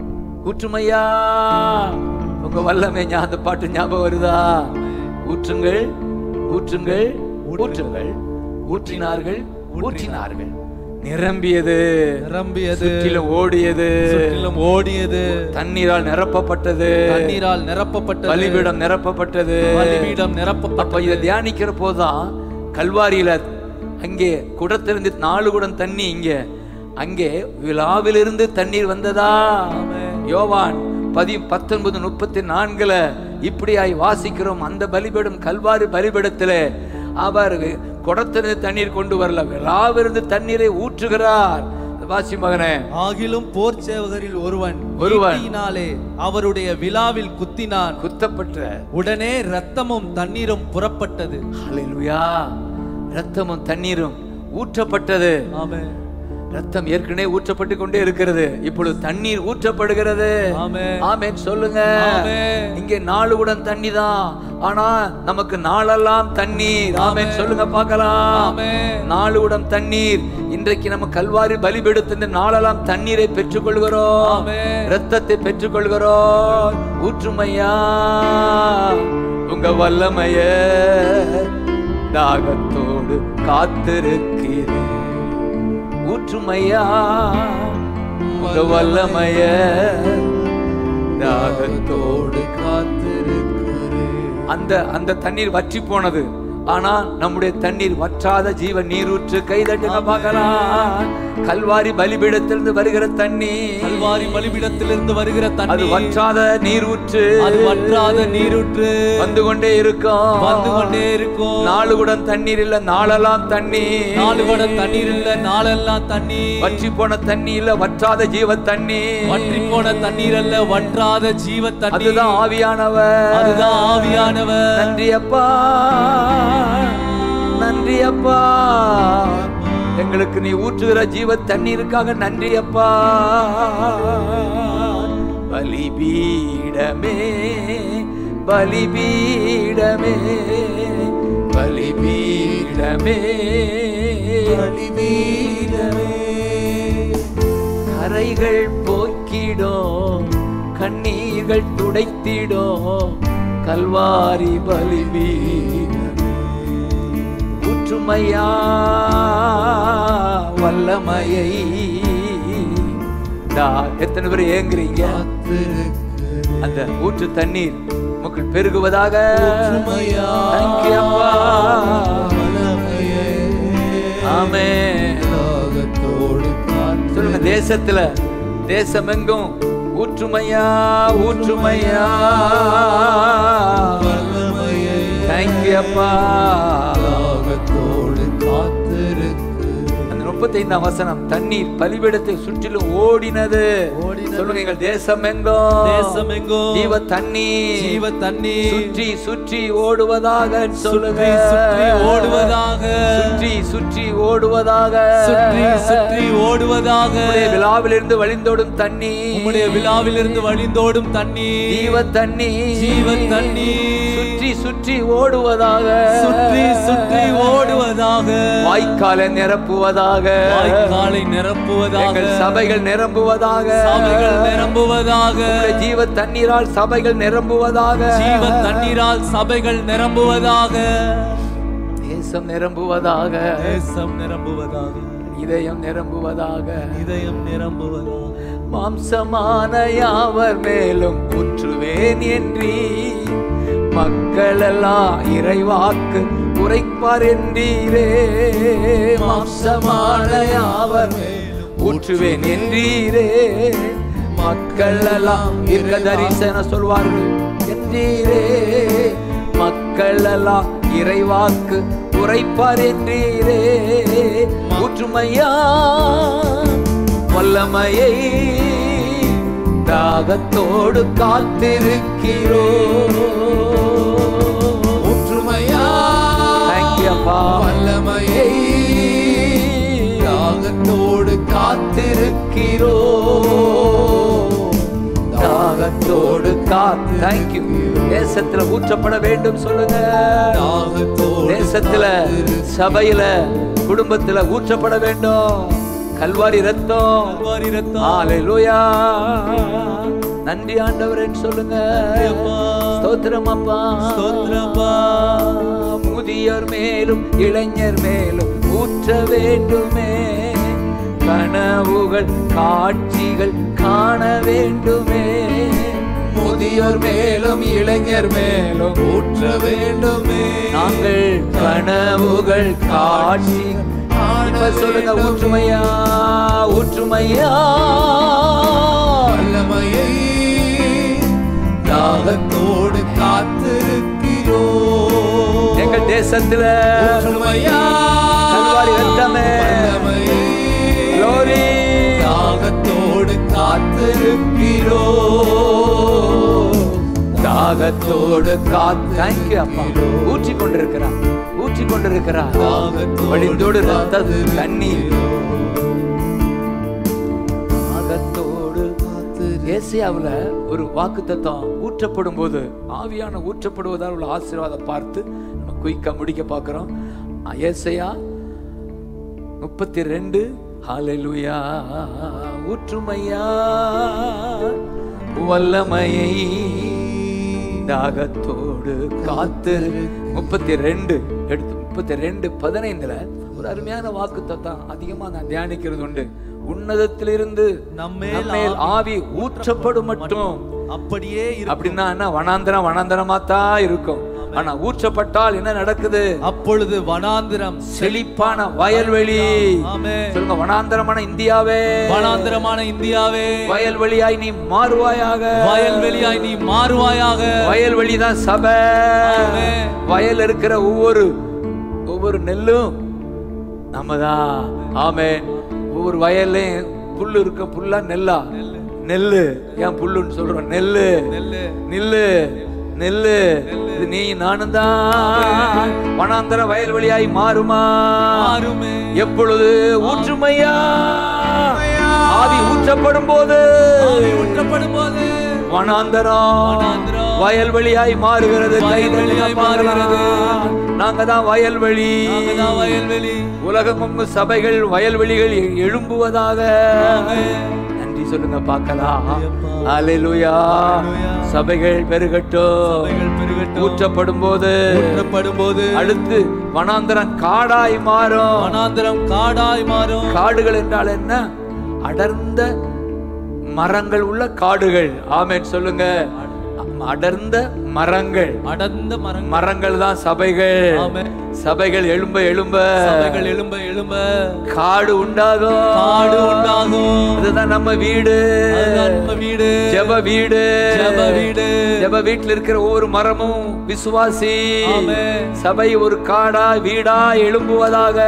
ஊற்றுமையா உங்க வல்லமை ஞா- அந்த பாட்டு ஞாபகம் வருதா ஊற்றுங்கள் ஊற்றுங்கள் ஊற்றுங்கள் ஊற்றினார்கள் ஊற்றினார்கள் நிரம்பியது நிரம்பியது சுற்றிலும் ஓடியது சுற்றிலும் ஓடியது தண்ணீரால் நிரப்பப்பட்டது தண்ணீரால் நிரப்பப்பட்டது பலிபீடம் நிரப்பப்பட்டது பலிபீடம் நிரப்பப்பட்ட அப்ப இதை தியானிக்கிற போதுதான் கல்வாரியில அங்கே குடத்திலிருந்து நாலு குடம் தண்ணி இங்க அங்கே விழாவிலிருந்து தண்ணீர் வந்ததா யோவான் பதி பத்தொன்பது முப்பத்தி நான்குல இப்படியாய் வாசிக்கிறோம் அந்த பலிபீடம் கல்வாரி பலிபீடத்திலே அவர் குடத்திலிருந்து தண்ணீர் கொண்டு வரல விழாவிலிருந்து தண்ணீரை ஊற்றுகிறார் வாசி மகனே ஆகிலும் போர் சேவகரில் ஒருவன் ஒருவன். ஈட்டியினாலே அவருடைய விழாவில் குத்தினான் குத்தப்பட்ட உடனே ரத்தமும் தண்ணீரும் புறப்பட்டது ஹalleluya ரத்தமும் தண்ணீரும் ஊற்றப்பட்டது ஆமென் ரத்தம் ஏற்கனவே ஊற்றப்பட்டு கொண்டே இருக்கிறது இப்பொழுது தண்ணீர் ஊற்றப்படுகிறது ஆமென். ஆமென் சொல்லுங்க ஆமென். இங்கே நாலு குடம் தண்ணி தான் ஆனா நமக்கு நாளெல்லாம் தண்ணீர் ஆமென் சொல்லுங்க பார்க்கலாம் ஆமென். நாலு குடம் தண்ணீர் இன்றைக்கு நம்ம கல்வாரி பலிபீடத்தின் நாளெல்லாம் தண்ணீரை பெற்றுக்கொள்கிறோம் ஆமென். ரத்தத்தை பெற்றுக்கொள்கிறோம் ஊற்றுமையா உங்க வல்லமைய தாகத்தோடு காத்திருக்கிறேன் ஊற்றுமையா உங்க வல்லமைய தாகத்தோடு காத்திருக்கிறேன் அந்த அந்த தண்ணீர் வற்றி போனது ஆனா நம்முடைய தண்ணீர் வற்றாத ஜீவ நீரூற்று கைதட்டுங்க பார்க்கலாம் கல்வாரி பலிபீடத்திலிருந்து வருகிற தண்ணீர் கல்வாரி பலிபீடத்திலிருந்து வருகிற அது தண்ணீர் வற்றாத நீரூற்று அது வற்றாத நீரூற்று வந்து கொண்டே இருக்கும் வந்து கொண்டே இருக்கும் நாலு குடம் தண்ணீர் இல்ல நாளெல்லாம் தண்ணீர் நாலு குடம் தண்ணீர் இல்ல நாளெல்லாம் தண்ணீர் வற்றி போன தண்ணி இல்ல வற்றாத ஜீவ தண்ணி வற்றி போன தண்ணீர் அல்ல வற்றாத ஜீவ தண்ணீர் அதுதான் ஆவியானவர் அதுதான் ஆவியானவர் நன்றி அப்பா நன்றி அப்பா எங்களுக்கு நீ ஊற்றுகிற ஜீவ தண்ணீருக்காக நன்றி அப்பா பலிபீடமே பலிபீடமே பலிபீடமே பலிபீடமே கரைகள் போக்கிடும் கண்ணீர்கள் துடைத்திடும் கல்வாரி பலிபீடமே ஊற்றுமையா வல்லமையை தா எத்தனை பேர் ஏங்குறீங்க காத்திருக்கிறேன் அந்த ஊற்று தண்ணீர் மக்கள் பெருகுவதாக உண்மையா Thank you, அப்பா. வல்லமையே ஆமென் தாகத்தோடு காத்து சொல்லுங்க தேசத்துல தேசமெங்கும் ஊற்றுமையா ஊற்றுமையா வல்லமையே தேங்க்யூ அப்பா தாகத்தோடு காத்திருக்கிறேன் அந்த முப்பத்தைந்தாம் வசனம் தண்ணீர் பலிபீடத்தை சுற்றிலும் ஓடினது ஓடினது. சொல்லுங்க எங்கள் தேசம் எங்கும் தேசமெங்கும் ஜீவ தண்ணீர் ஜீவ தண்ணீர் சுற்றி சுற்றி ஓடுவதாக சொல்லுங்க சுற்றி சுற்றி ஓடுவதாக சுற்றி சுற்றி ஓடுவதாக சுற்றி சுற்றி ஓடுவதாக உம்முடைய விழாவிலிருந்து வழிந்தோடும் தண்ணீர் உம்முடைய விழாவிலிருந்து வழிந்தோடும் தண்ணீர் ஜீவ தண்ணீர் ஜீவ தண்ணீர் சுற்றி சுற்றி ஓடுவதாக சுற்றி சுற்றி ஓடுவதாக வாய்க்காலை நிரப்புவதாக வாய்க்காலை நிரப்புவதாக எங்கள் சபைகள் நிரம்புவதாக சபைகள் நிரம்புவதாக உம்முடைய ஜீவ தண்ணீரால் சபைகள் நிரம்புவதாக ஜீவ தண்ணீரால் சபைகள் நிரம்புவதாக தேசம் நிரம்புவதாக தேசம் நிரம்புவதாக இதயம் நிரம்புவதாக இதயம் நிரம்புவதாக மாம்சமான யாவர் மேலும் குற்றுவேன் என்றீ மக்களெல்லாம் இறைவாக்கு உரைப்பார் என்றீரே மாம்சமான யாவர் மேலும் ஊற்றுவேன் என்றீரே மக்கள் எல்லாம் இருக்க தரிசன சொல்வார்கள் என்றீரே மக்கள் எல்லாம் இறைவாக்கு உரைப்பார் என்றீரே ஊற்றுமையா வல்லமையை தாகத்தோடு காத்திருக்கிறோ ஒற்றுமையா Thank you, அப்பா. வல்லமையை தாகத்தோடு காத்திருக்கிறோ தாகத்தோடு காத்து தேங்க்யூ தேசத்துல ஊற்றப்பட வேண்டும் சொல்லுங்க தாகத்தோடு தேசத்துல சபையில குடும்பத்துல ஊற்றப்பட வேண்டும் கல்வாரி ரத்தம் கல்வாரி ரத்தம் ஹalleluya நன்றி ஆண்டவரேன்னு சொல்லுங்க அப்பா. ஸ்தோத்திரம் அப்பா ஸ்தோத்திரப்பா. முதியோர் மேலும் இளைஞர் மேலும் ஊற்ற வேண்டுமே கனவுகள் காட்சிகள் காண வேண்டுமே முதியோர் மேலும் இளைஞர் மேலும் ஊற்ற வேண்டுமே நாங்கள் கனவுகள் காட்சிகள் இப்ப சொல்லுங்க ஊற்றுமையா ஊற்றுமையா வல்லமையை தாகத்தோடு காத்திருக்கிறோ எங்கள் தேசத்துல ஊற்றுமையா கல்வாரி ரத்தமே. வல்லமையை Glory. தாகத்தோடு காத்திருக்கிறோ தாகத்தோடு காத்து தேங்க்யூ அப்பா ஊற்றி கொண்டிருக்கிறார் ஊற்றி கொண்டிருக்கிறார் தாகத்தோடு வடிந்தோடு ரத்த தண்ணீர் காத்திருக்கிறோம். தாகத்தோடு ஏசியாவுல ஒரு வாக்கு தத்துவம் ஊற்றப்படும் போது ஆவியான ஊற்றப்படுவதால் உள்ள ஆசீர்வாதம் பார்த்து நம்ம குயிக்கா முடிக்க பார்க்கிறோம் ஏசையா முப்பத்தி ரெண்டு ஹalleluya ஊற்றுமையா வல்லமையை தாகத்தோடு காத்திரு முப்பத்தி ரெண்டு எடுத்து முப்பத்தி ரெண்டு பதினைந்துல ஒரு அருமையான வாக்கு தத்தம் அதிகமா நான் தியானிக்கிறது உண்டு உன்னதத்திலிருந்து நம்மேல் நம்மேல் ஆவி ஊற்றப்படும் மட்டும் அப்படியே இருக்கும் அப்படின்னா என்ன வனாந்தரம் வனாந்தரமா தான் இருக்கும் ஆனா ஊற்றப்பட்டால் என்ன நடக்குது அப்பொழுது வனாந்திரம் செழிப்பான வயல்வெளி ஆமென். சொல்லுங்க வனாந்தரமான இந்தியாவே வனாந்திரமான இந்தியாவே வயல்வெளியாய் நீ மாறுவாயாக வயல்வெளியாய் நீ மாறுவாயாக வயல்வெளி தான் சபை ஆமென். வயல் இருக்கிற ஒவ்வொரு ஒவ்வொரு நெல்லும் நம்மதான் ஆமென் ஒவ்வொரு வயல்லையும் புல்லு இருக்க புல்லா நெல்லா நெல்லு ஏன் புல்லுன்னு சொல்றோம் நெல்லு நெல்லு நில்லு நெல்லு இது நீ நானும் தான் வனாந்தர வயல்வெளியாய் மாறுமா மாறுமே எப்பொழுது ஊற்றுமையா ஆவி ஊற்றப்படும் போது ஆவி ஊற்றப்படும் போது வனாந்தரம் வனாந்தரம் வயல்வெளியாய் மாறுகிறது வயல்வெளியாய் மாறுகிறது. நாங்க தான் வயல்வெளி நாங்கதான் வயல்வெளி உலகமெங்கு சபைகள் வயல்வெளிகள் எ- எழும்புவதாக ஆமென். நன்றி சொல்லுங்க பார்க்கலாம் அப்பா. அல்லேலூயா அல்லேலூயா. சபைகள் பெருகட்டும் சபைகள் பெருகட்டும். ஊற்றப்படும் போது ஊற்றப்படும் போது அடுத்து வனாந்தரம் காடாய் மாறும் வனாந்திரம் காடாய் மாறும் காடுகள் என்றால் என்ன அடர்ந்த மரங்கள் உள்ள காடுகள் ஆமென் சொல்லுங்க அடர்ந்த மரங்கள் அடர்ந்த மரங்கள் மரங்கள் தான் சபைகள் ஆமென். சபைகள் எழும்ப எழும்ப சபைகள் எழும்ப எழும்ப காடு உண்டாகும் காடு உண்டாகும் அதுதான் நம்ம வீடு அதுதான் நம்ம வீடு ஜெப வீடு ஜெப வீடு ஜெப வீட்டுல இருக்கிற ஒவ்வொரு மரமும் விசுவாசி ஆமென். சபை ஒரு காடா வீடா எழும்புவதாக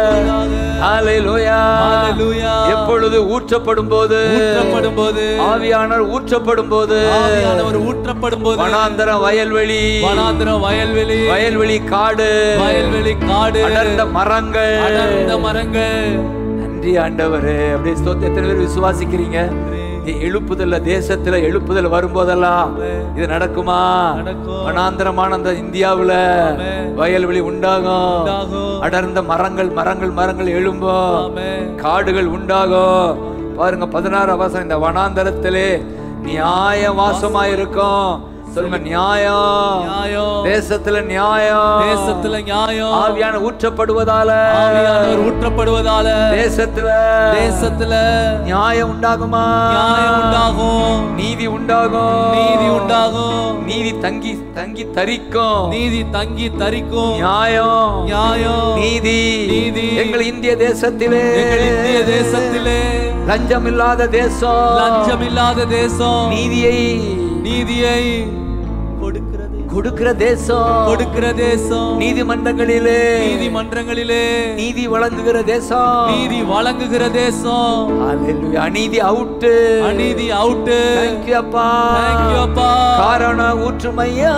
ஹalleluya ஹalleluya. எப்பொழுது ஊற்றப்படும் போது ஊற்றப்படும் போது ஆவியானவர் ஊற்றப்படும் போது ஆவியானவர் ஊற்றப்படும் போது வனாந்தர வயல்வெளி வனாந்திரம் வயல்வெளி வயல்வெளி காடு வயல்வெளி காடு அடர்ந்த மரங்கள் அடர்ந்த மரங்கள் நன்றி ஆண்டவரே அப்படியே ஸ்தோத்திரம் எத்தனை பேர் விசுவாசிக்கிறீங்க இங்க எழுப்புதல்ல தேசத்துல எழுப்புதல் வரும்போதெல்லாம் இது நடக்குமா நடக்கும். வனாந்தரமான அந்த இந்தியாவுல ஆமென். வயல்வெளி உண்டாகும் உண்டாகும். அடர்ந்த மரங்கள் மரங்கள் மரங்கள் எழும்பும் ஆமென். காடுகள் உண்டாகும் பாருங்க பதினாறு அவசரம் இந்த வனாந்தரத்திலே நியாய வாசமா இருக்கும் சொல்லுங்க நியாயம் நியாயம் தேசத்துல நியாயம் தேசத்துல நியாயம் ஆவியான ஊற்றப்படுவதால ஆவியானவர் ஊற்றப்படுவதால தேசத்துல தேசத்துல நியாயம் உண்டாகுமா நியாயம் உண்டாகும் நீதி உண்டாகும் நீதி உண்டாகும் நீதி தங்கி தங்கி தரிக்கும் நீதி தங்கி தரிக்கும் நியாயம் நியாயம் நீதி நீதி. எங்கள் இந்திய தேசத்திலே எங்கள் இந்திய தேசத்திலே லஞ்சம் இல்லாத தேசம் லஞ்சம் இல்லாத தேசம் நீதியை நீதியை கொடுக்கிறது கொடுக்கிற தேசம் கொடுக்கிற தேசம் நீதிமன்றங்களிலே நீதிமன்றங்களிலே நீதி வழங்குகிற தேசம் நீதி வழங்குகிற தேசம் Hallelujah. அநீதி அவுட்டு அநீதி அவுட்டு தேங்க்யூ அப்பா தேங்க்யூ அப்பா காரணம் ஊற்றுமையா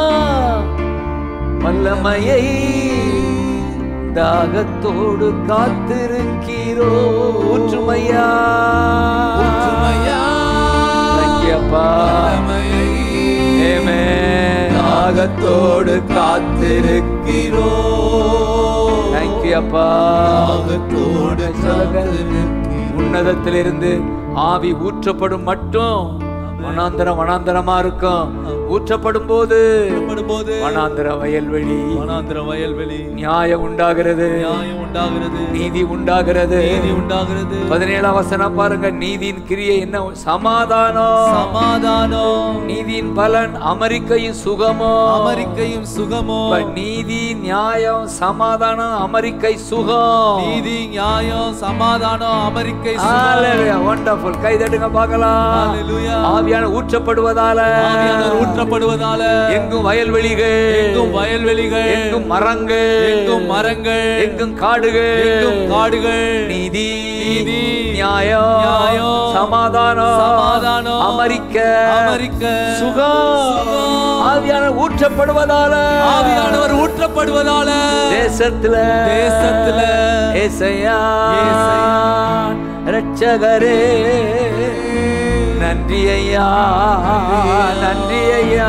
வல்லமையை தாகத்தோடு காத்திருக்கிறோ ஊற்றுமையா ஊற்றுமையா தேங்க்யூ அப்பா வல்லமையை Amen. தாகத்தோடு காத்திருக்கிறோ தேங்க்யூ அப்பா தாகத்தோடு சொல்லுங்க. காத்திருக்கிறோம். உன்னதத்திலிருந்து ஆவி ஊற்றப்படும் மட்டும் வனாந்தரம் வனாந்தரமா இருக்கும் ஊற்றப்படும் போது போது வனாந்தர வயல்வெளி வனாந்திர வயல்வெளி நியாயம் உண்டாகிறது நியாயம் உண்டாகிறது நீதி உண்டாகிறது நீதி உண்டாகிறது பதினேழாம் வசனம் பாருங்க நீதியின் கிரியை என்ன சமாதானம் சமாதானம் நீதியின் பலன் அமெரிக்கையும் சுகமோ அமெரிக்கையும் சுகமோ இப்ப நீதி நியாயம் சமாதானம் அமெரிக்கை சுகம் நீதி நியாயம் சமாதானம் அமெரிக்கை சுகம் ஒண்டர்ஃபுல் கை தட்டுங்க பார்க்கலாம் Hallelujah. ஆவியான ஊற்றப்படுவதால ஆவியானவர் ஊற்றப்படுவதால எங்கும் வயல்வெளிகள் எங்கும் வயல்வெளிகள் எங்கும் மரங்கள் எங்கும் மரங்கள் எங்கும் காடுகள் எங்கும் காடுகள் நீதி நீதி, நியாயம் நியாயம், சமாதானம் சமாதானம், அமெரிக்க அமெரிக்க சுகம் சுகம். ஆவியான ஊற்றப்படுவதால ஆவியானவர் ஊற்றப்படுவதால தேசத்துல தேசத்துல ஏசையா ஏசையா, ரட்சகரே நன்றி ஐயா நன்றி ஐயா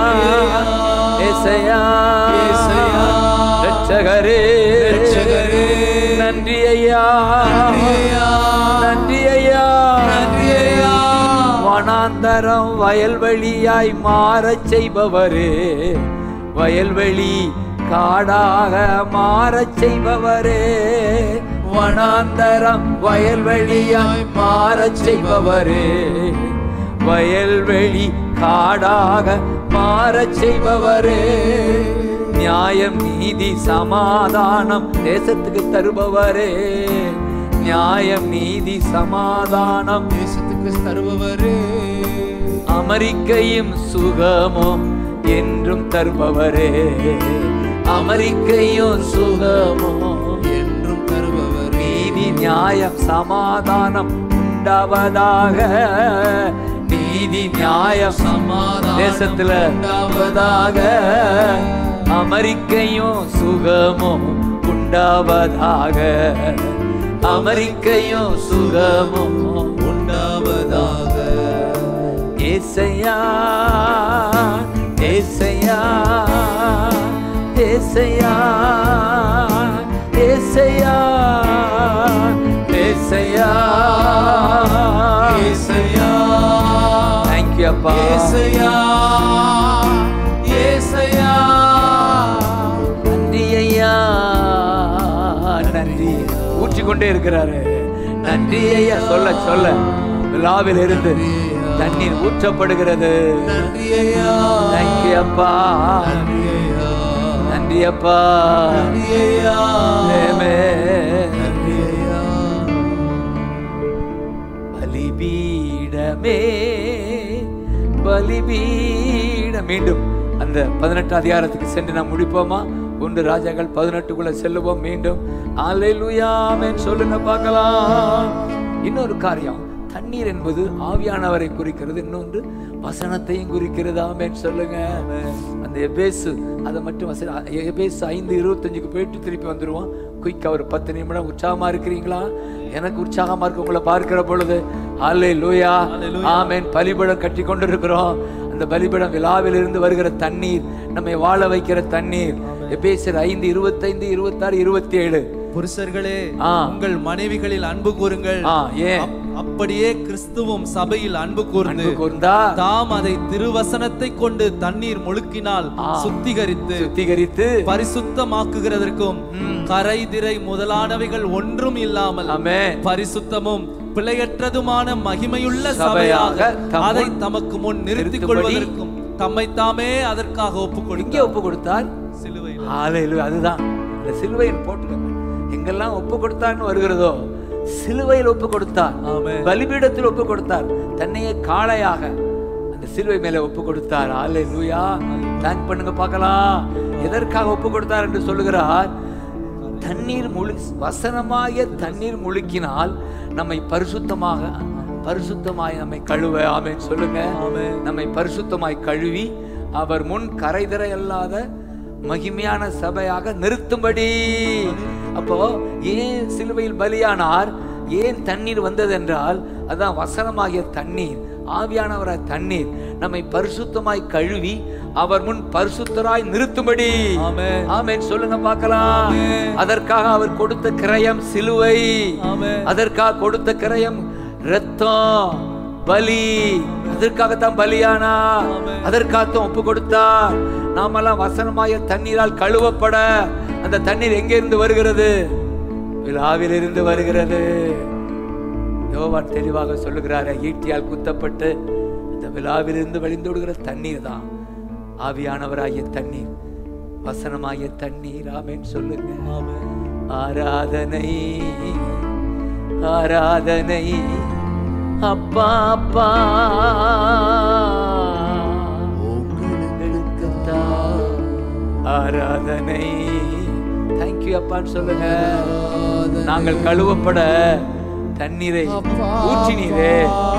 ஏசையா ஏசையா, ரட்சகரே ரட்சகரே, நன்றி ஐயா ஐயா, நன்றி ஐயா நன்றி ஐயா. வனாந்தரம் வயல்வெளியாய் மாறச் செய்பவரே வயல்வெளி காடாக மாறச் செய்பவரே வனாந்தரம் வயல்வெளியாய் மாறச் செய்பவரே வயல்வெளி காடாக மாறச் செய்பவரே நியாயம் நீதி சமாதானம் தேசத்துக்கு தருபவரே நியாயம் நீதி சமாதானம் தேசத்துக்கு தருபவரே அமெரிக்கையும் சுகமும் என்றும் தருபவரே அமெரிக்கையும் சுகமும் என்றும் தருபவரே நீதி நியாயம் சமாதானம் உண்டாவதாக நீதி நியாயம் சமாதானம் தேசத்துல உண்டாவதாக அமெரிக்கையும் சுகமும் உண்டாவதாக அமெரிக்கையும் சுகமும் உண்டாவதாக ஏசையா ஏசையா ஏசையா ஏசையா ஏசையா ஏசையா தேங்க்யூ அப்பா ஏசையா ஏசையா நன்றி ஐயா நன்றி ஊற்றிக்கொண்டே இருக்கிறாரு நன்றி ஐயா சொல்ல சொல்ல விழாவில் இருந்து தண்ணீர் ஊற்றப்படுகிறது நன்றி ஐயா தேங்க்யூ அப்பா நன்றி ஐயா நன்றி அப்பா நன்றி ஐயா ஆமென். நன்றி ஐயா பலிபீடமே பலிபீடம் மீண்டும் அந்த பதினெட்டு அதிகாரத்துக்கு சென்று நாம் முடிப்போமா ஒன்று ராஜாக்கள் பதினெட்டுக்குள்ள செல்லுவோம் மீண்டும் ஆலையிலுயாமேன்னு சொல்லுங்க பார்க்கலாம் இன்னொரு காரியம் தண்ணீர் என்பது ஆவியானவரை குறிக்கிறது இன்னொன்று வசனத்தையும் குறிக்கிறது ஆமேன்னு சொல்லுங்க அந்த எபேசு அதை மட்டும் வசன எபேசு ஐந்து இருபத்தஞ்சுக்கு போயிட்டு திருப்பி வந்துருவோம் குயிக்கா ஒரு பத்து நிமிடம் உற்சாகமா இருக்கிறீங்களா எனக்கு உற்சாகமா இருக்கு உங்களை பார்க்கிற பொழுது அல்லே லூயா ஆமேன் பலிபடம் கட்டி கொண்டிருக்கிறோம் அந்த பலிபடம் விழாவில் இருந்து வருகிற தண்ணீர் நம்மை வாழ வைக்கிற தண்ணீர் எபேசர் ஐந்து இருபத்தைந்து இருபத்தாறு இருபத்தி ஏழு புருஷர்களே ஆ. உங்கள் மனைவிகளில் அன்பு கூறுங்கள் ஆ ஏன் அப்- அப்படியே கிறிஸ்துவும் சபையில் அன்பு கூர்ந்து அன்பு கூர்ந்தா தாம் அதை திருவசனத்தை கொண்டு தண்ணீர் முழுக்கினால் ஆ. சுத்திகரித்து சுத்திகரித்து பரிசுத்தமாக்குகிறதற்கும் கரை திரை முதலானவைகள் ஒன்றும் இல்லாமல் ஆமே பரிசுத்தமும் பிழையற்றதுமான மகிமையுள்ள சபையாக சபையாக தம் அதை முன் தமக்கு முன் நிறுத்திக் நிறுத்தும்படி கொள்வதற்கும் தம்மை தாமே அதற்காக ஒப்புக் எங்கே கொடுத்தார் ஒப்பு கொடுத்தார் சிலுவையில் ஆலையில அதுதான் இந்த சிலுவையில் போட்டுக்கோங்க எங்கெல்லாம் ஒப்பு கொடுத்தார்னு வருகிறதோ சிலுவையில் ஒப்பு கொடுத்தார் ஆமென். பலிபீடத்தில் ஒப்பு கொடுத்தார் தன்னையே காளையாக அந்த சிலுவை மேல ஒப்பு கொடுத்தார் ஆலை லூயா தேங்க் பண்ணுங்க பார்க்கலாம் எதற்காக ஒப்பு கொடுத்தார் என்று சொல்லுகிறார் தண்ணீர் முழு வசனமாகிய தண்ணீர் முழுக்கினால் நம்மை பரிசுத்தமாக பரிசுத்தமாய் நம்மை கழுவ ஆமென் சொல்லுங்க ஆமென். நம்மை பரிசுத்தமாய் கழுவி அவர் முன் கரைதிரை அல்லாத மகிமையான சபையாக நிறுத்தும்படி அப்போ ஏன் சிலுவையில் பலியானார் ஏன் தண்ணீர் வந்தது என்றால் அதான் வசனமாகிய தண்ணீர் ஆவியானவர தண்ணீர் நம்மை பரிசுத்தமாய் கழுவி அவர் முன் பரிசுத்தராய் நிறுத்தும்படி ஆமென். ஆமென் சொல்லுங்க பார்க்கலாம் ஆமென். அதற்காக அவர் கொடுத்த கிரயம் சிலுவை ஆமென். அதற்காக கொடுத்த கிரயம் ரத்தம் பலி அதற்காகத்தான் பலியானா அதற்காகத்தான் ஒப்பு கொடுத்தார் நாமெல்லாம் வசனமாய தண்ணீரால் கழுவப்பட அந்த தண்ணீர் எங்க இருந்து வருகிறது விழாவிலிருந்து வருகிறது யோவான் தெளிவாக சொல்லுகிறார் ஈட்டியால் குத்தப்பட்டு அந்த விழாவிலிருந்து வழிந்தோடுகிற தண்ணீர் தான் ஆவியானவராகிய தண்ணீர் வசனமாகிய தண்ணீர் ஆமென் சொல்லுங்க ஆராதனை ஆராதனை அப்பா அப்பா ஆராதனை தேங்க்யூ அப்பான்னு சொல்லுங்க நாங்கள் கழுவப்பட தண்ணீரை ஊற்றினீரே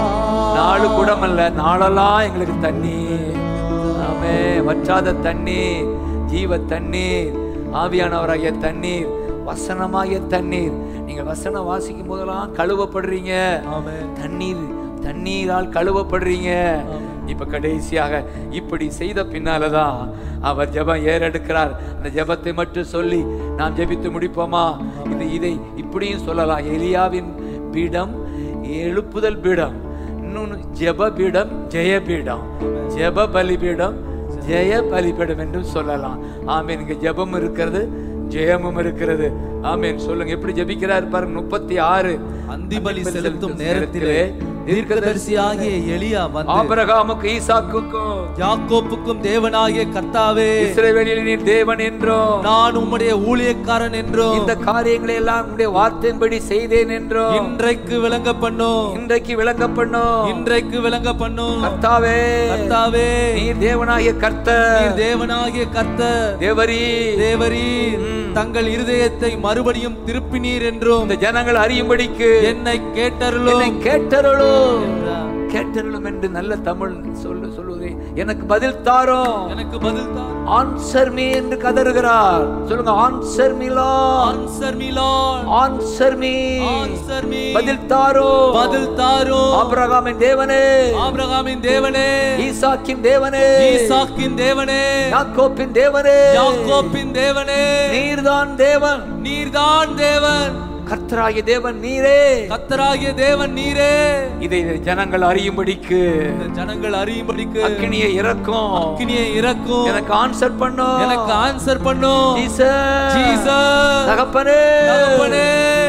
நாலு குடமல்ல நாளெல்லாம் எங்களுக்கு தண்ணீர் ஆமே வற்றாத தண்ணீர் ஜீவ தண்ணீர் ஆவியானவராகிய தண்ணீர் வசனமாகிய தண்ணீர் நீங்க வசனம் வாசிக்கும் போதெல்லாம் கழுவப்படுறீங்க தண்ணீர் தண்ணீரால் கழுவப்படுறீங்க இப்ப கடைசியாக இப்படி செய்த பின்னாலதான் அவர் ஜெபம் ஏறெடுக்கிறார் அந்த ஜெபத்தை மட்டும் சொல்லி நாம் ஜெபித்து முடிப்போமா இது இதை இப்படியும் சொல்லலாம் எலியாவின் பீடம் எழுப்புதல் பீடம் இன்னொன்று ஜெப பீடம் ஜெய பீடம் ஜெப பலிபீடம் ஜெய பலிபீடம் என்றும் சொல்லலாம் ஆமீன் இங்க ஜெபம் இருக்கிறது ஜெயமும் இருக்கிறது ஆமீன் சொல்லுங்க எப்படி ஜெபிக்கிறார் பாருங்க முப்பத்தி ஆறு அந்திபலி செலுத்தும் நேரத்திலே தீர்க்கதரிசியாகிய எலியா வந்து ஆபிரகாமுக்கு ஈசாக்குக்கும் யாக்கோப்புக்கும் தேவனாகிய கர்த்தாவே இஸ்ரவேலில் நீர் தேவன் என்றும் நான் உம்முடைய ஊழியக்காரன் என்றும் இந்த காரியங்களை எல்லாம் உம்முடைய வார்த்தையின்படி செய்தேன் என்றும் இன்றைக்கு விளங்க பண்ணும் இன்றைக்கு விளங்க பண்ணும் இன்றைக்கு விளங்க பண்ணும் கர்த்தாவே கர்த்தாவே நீர் தேவனாகிய கர்த்தர் நீர் தேவனாகிய கர்த்தர் தேவரி தேவரீர் தங்கள் இருதயத்தை மறுபடியும் திருப்பினீர் என்றும் இந்த ஜனங்கள் அறியும்படிக்கு என்னை என்னை கேட்டருளும் கேட்டருளும் என்றார். கேட்டருளும் என்று நல்ல தமிழ் சொல்லு சொல்லுவதே எனக்கு பதில் தாரும் எனக்கு பதில் தான் ஆன்சர் மீ என்று கதறுகிறார் சொல்லுங்க answer me answer me lord answer me answer me பதில் தாரும் பதில் தாரும் ஆபிரகாமின் தேவனே ஆபிரகாமின் தேவனே ஈசாக்கின் தேவனே ஈசாக்கின் தேவனே யாக்கோப்பின் தேவனே யாக்கோப்பின் தேவனே நீர்தான் தேவன் நீர்தான் தேவன் கர்த்தராகிய தேவன் நீரே கத்தராகிய தேவன் நீரே இதை ஜனங்கள் அறியும்படிக்கு இந்த ஜனங்கள் அறியும்படிக்கு அக்கினியை இறக்கும் அக்கினியை இறக்கும் எனக்கு ஆன்சர் பண்ணும் எனக்கு ஆன்சர் பண்ணும் ஜீசஸ் ஜீசஸ் தகப்பனே தகப்பனே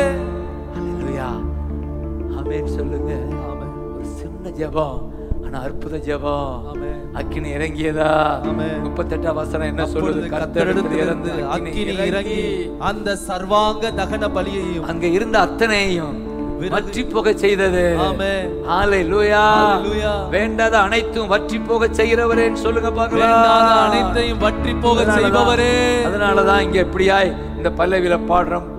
ஹalleluya ஆமென் சொல்லுங்க ஒரு சின்ன ஜெபம் ஆனா அற்புத ஜெபம் ஆமென். அக்கினி இறங்கியதா ஆமென். முப்பத்தெட்டாம் வசனம் என்ன சொல்லுது அப்பொழுது கர்த்தரிடத்தில் கர்த்தரிடத்திலிருந்து இருந்து அக்கினி இறங்கி அந்த சர்வாங்க தகன பலியையும் அங்க இருந்த அத்தனையும் விறகு- வற்றி போக செய்தது ஆமென். ஹalleluya ஹalleluya. வேண்டாத அனைத்தும் வற்றி போக செய்கிறவரேன்னு சொல்லுங்க வேண்டாத பார்க்கலாம் அனைத்தையும் வற்றி போக அதனாலதான்- செய்பவரே அதனாலதான் இங்க எப்படியாய் இந்த பல்லவியில பாடுறோம்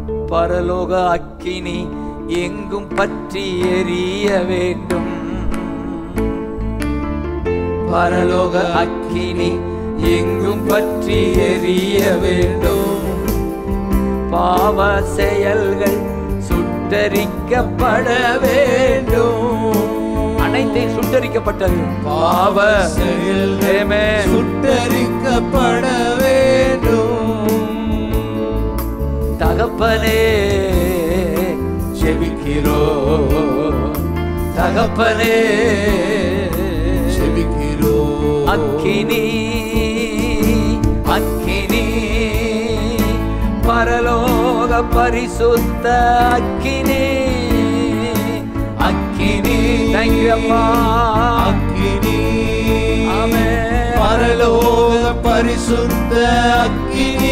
பரலோக அக்கினி எங்கும் பற்றி எரிய வேண்டும் பரலோக அக்கினி எங்கும் பற்றி எரிய வேண்டும் பாவ செயல்கள் சுட்டரிக்கப்பட வேண்டும் அனைத்தையும் சுட்டரிக்கப்பட்டது பாவ செயல்களே சுட்டரிக்கப்பட வேண்டும் தகப்பனே செபிக்கிறோ தகப்பனே செபிக்கிறோ அக்கினி அக்கினி பரலோக பரிசுத்த அக்கினி அக்கினி தேங்க்யூ அப்பா அக்கினி ஆமென். பரலோக பரிசுத்த அக்கினி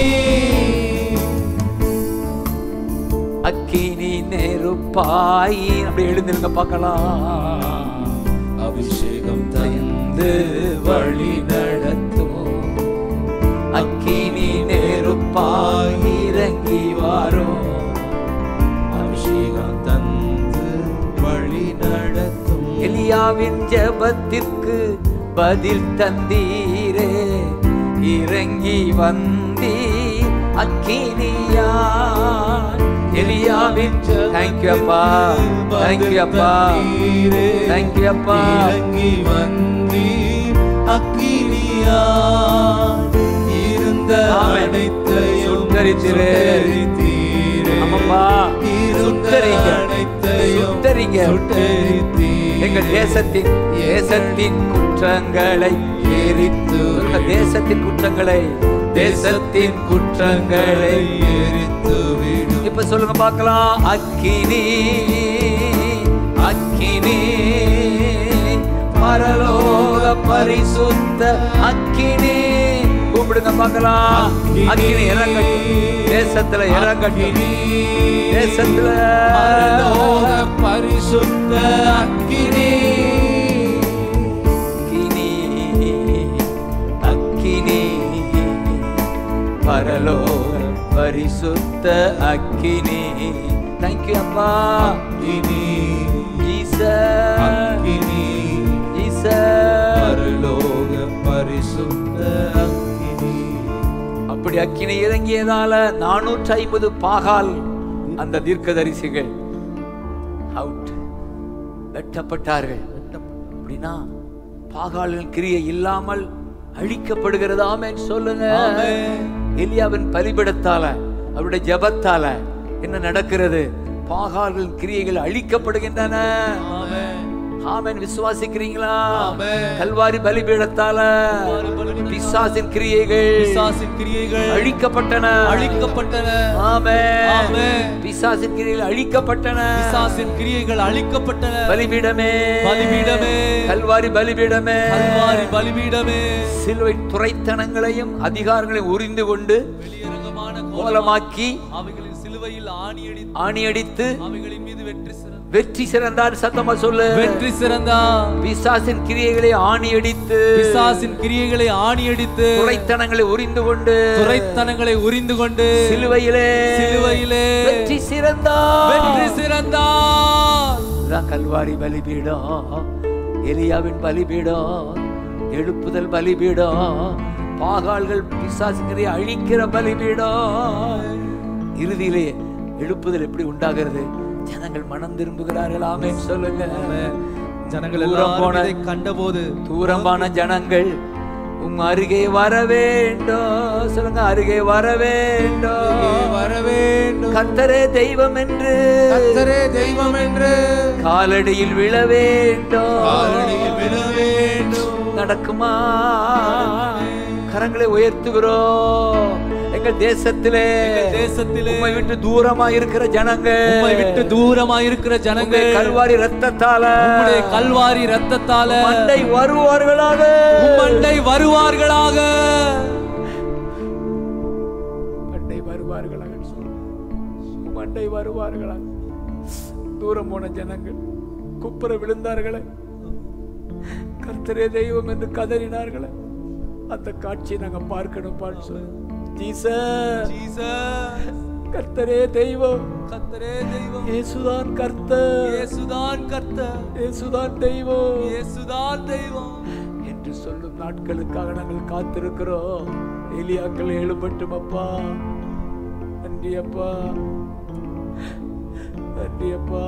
அக்கினி நெருப்பாய் அப்படி எழுந்திருங்க பார்க்கலாம் அபிஷேகம் தந்து வழி நடத்தும் அக்கினி நெருப்பாய் இறங்கி வாரும் அபிஷேகம் தந்து வழி நடத்தும் எலியாவின் ஜெபத்திற்கு பதில் தந்தீரே இறங்கி வந்தீ அக்கினியா எலியாவின் தேங்க்யூ அப்பா தேங்க்யூ அப்பா தேங்க்யூ அப்பா இறங்கி வந்தீர் அக்கினியா இருந்த ஆமென். அனைத்தையும் சுட்டரித்திரே. சுட்டரித்தீரே. ஆமாப்பா. இருந்த சுட்டரிங்க. அனைத்தையும் சுட்டரிங்க. சுட்டரித்தீரே. எங்கள் தேசத்தின் தேசத்தின் குற்றங்களை எரித்து சொல்லுங்க, தேசத்தின் குற்றங்களை தேசத்தின் குற்றங்களை எரித்து விடும் இப்ப சொல்லுங்க பார்க்கலாம் அக்கினி அக்கினி பரலோக பரிசுத்த அக்கினி கூப்பிடுங்க பார்க்கலாம் அக்கினி இறங்கட்டும் தேசத்துல இறங்கட்டும் தேசத்துல பரலோக பரிசுத்த அக்கினி அக்கினி அக்கினி பரலோக பரிசுத்த அக்கினி தேங்க்யூ அப்பா அக்கினி ஜீசஸ் அக்கினி ஜீசஸ் பரலோக பரிசுத்த அக்கினி அப்படி அக்கினி இறங்கியதால நானூற்றி ஐம்பது பாகால் அந்த தீர்க்கதரிசிகள் அவுட் வெட்டப்பட்டார்கள் அப்படின்னா பாகாலின் கிரியை இல்லாமல் அழிக்கப்படுகிறதாமே சொல்லுங்க எலியாவின் பலிபிடத்தால அவருடைய ஜெபத்தால என்ன நடக்கிறது பாகால்களின் கிரியைகள் அழிக்கப்படுகின்றன ஆமென் விசுவாசிக்கிறீங்களா கல்வாரி பலிபீடத்தால பிசாசின் கிரியைகள் பிசாசின் கிரியைகள் அழிக்கப்பட்டன அழிக்கப்பட்டன ஆமென் ஆமென். பிசாசின் கிரியைகள் அழிக்கப்பட்டன பிசாசின் கிரியைகள் அழிக்கப்பட்டன பலிபீடமே பலிபீடமே கல்வாரி பலிபீடமே கல்வாரி பலிபீடமே சிலுவை துறைத்தனங்களையும் அதிகாரங்களையும் உரிந்து கொண்டு வெளியரங்கமான கோலமாக்கி அவைகளின் சிலுவையில் ஆணியடி ஆணியடித்து அவைகளின் மீது வெற்றி சிறந்த வெற்றி சிறந்தார் சத்தமா சொல்லு வெற்றி சிறந்தா பிசாசின் கிரியைகளை ஆணியடித்து பிசாசின் கிரியைகளை ஆணியடித்து துறைத்தனங்களை உரிந்து கொண்டு துரைத்தனங்களை உரிந்து கொண்டு சிலுவையிலே சிலுவையிலே வெற்றி சிறந்தார் வெற்றி சிறந்தா இதுதான் கல்வாரி பலிபீடம் எலியாவின் பலிபீடம் எழுப்புதல் பலிபீடம் பாகால்கள் பிசாசுங்கிற அழிக்கிற பலிபீடம் இறுதியிலே எழுப்புதல் எப்படி உண்டாகிறது ஜனங்கள் மனம் திரும்புகிறார்கள் ஆமென் சொல்லுங்க ஜனங்கள் தூரம் எல்லாரும் போன இதை கண்டபோது தூரமான ஜனங்கள் உம் அருகே வர வேண்டும் சொல்லுங்க அருகே வர வேண்டும் வர வேண்டும் கத்தரே தெய்வம் என்று கர்த்தரே தெய்வம் என்று காலடியில் விழ வேண்டும் காலடியில் விழ வேண்டும் நடக்குமா கரங்களை உயர்த்துகிறோம் எங்கள் தேசத்திலே எங்கள் தேசத்திலே உம்மை விட்டு தூரமா இருக்கிற ஜனங்கள் உம்மை விட்டு தூரமா இருக்கிற ஜனங்கள் உம்முடைய கல்வாரி ரத்தத்தால உம்முடைய கல்வாரி ரத்தத்தால மண்டை வருவார்களாக மண்டை வருவார்களாக மண்டை வருவார்களாக மண்டை வருவார்களாக தூரம் போன ஜனங்கள் குப்புற விழுந்தார்களே கர்த்தரே தெய்வம் என்று கதறினார்களே அந்த காட்சியை நாங்க பார்க்கணும் சொல்லு ஜீசஸ் ஜீசஸ் கர்த்தரே தெய்வம் கர்த்தரே தெய்வம் இயேசுதான் கர்த்தர் இயேசுதான் கர்த்தர் இயேசுதான் தெய்வம் இயேசுதான் தெய்வம் என்று சொல்லும் நாட்களுக்காக நாங்கள் காத்திருக்கிறோம் எலியாக்கள் எழுப்பட்டும் அப்பா நன்றி அப்பா நன்றி அப்பா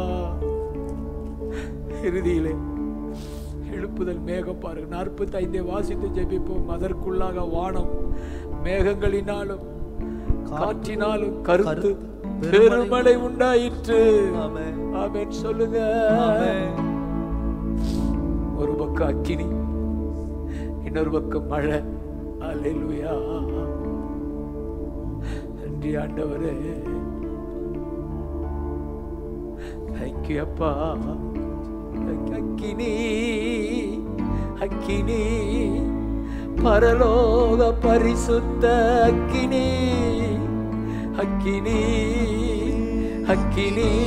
இறுதியிலே எழுப்புதல் மேகம் பாருங்க நாற்பத்தி ஐந்தை வாசித்து ஜெபிப்போம் அதற்குள்ளாக வானம் மேகங்களினாலும் காற்றினாலும் கருத்து பெருமழை உண்டாயிற்று ஆமென். ஆமென் சொல்லுங்க ஆமென். ஒரு பக்கம் அக்கினி இன்னொரு பக்கம் மழை அல்லேலூயா நன்றி ஆண்டவரே தேங்க்யூ அப்பா அக்கினி அக்கினி பரலோக பரிசுத்த அக்கினி அக்கினி அக்கினி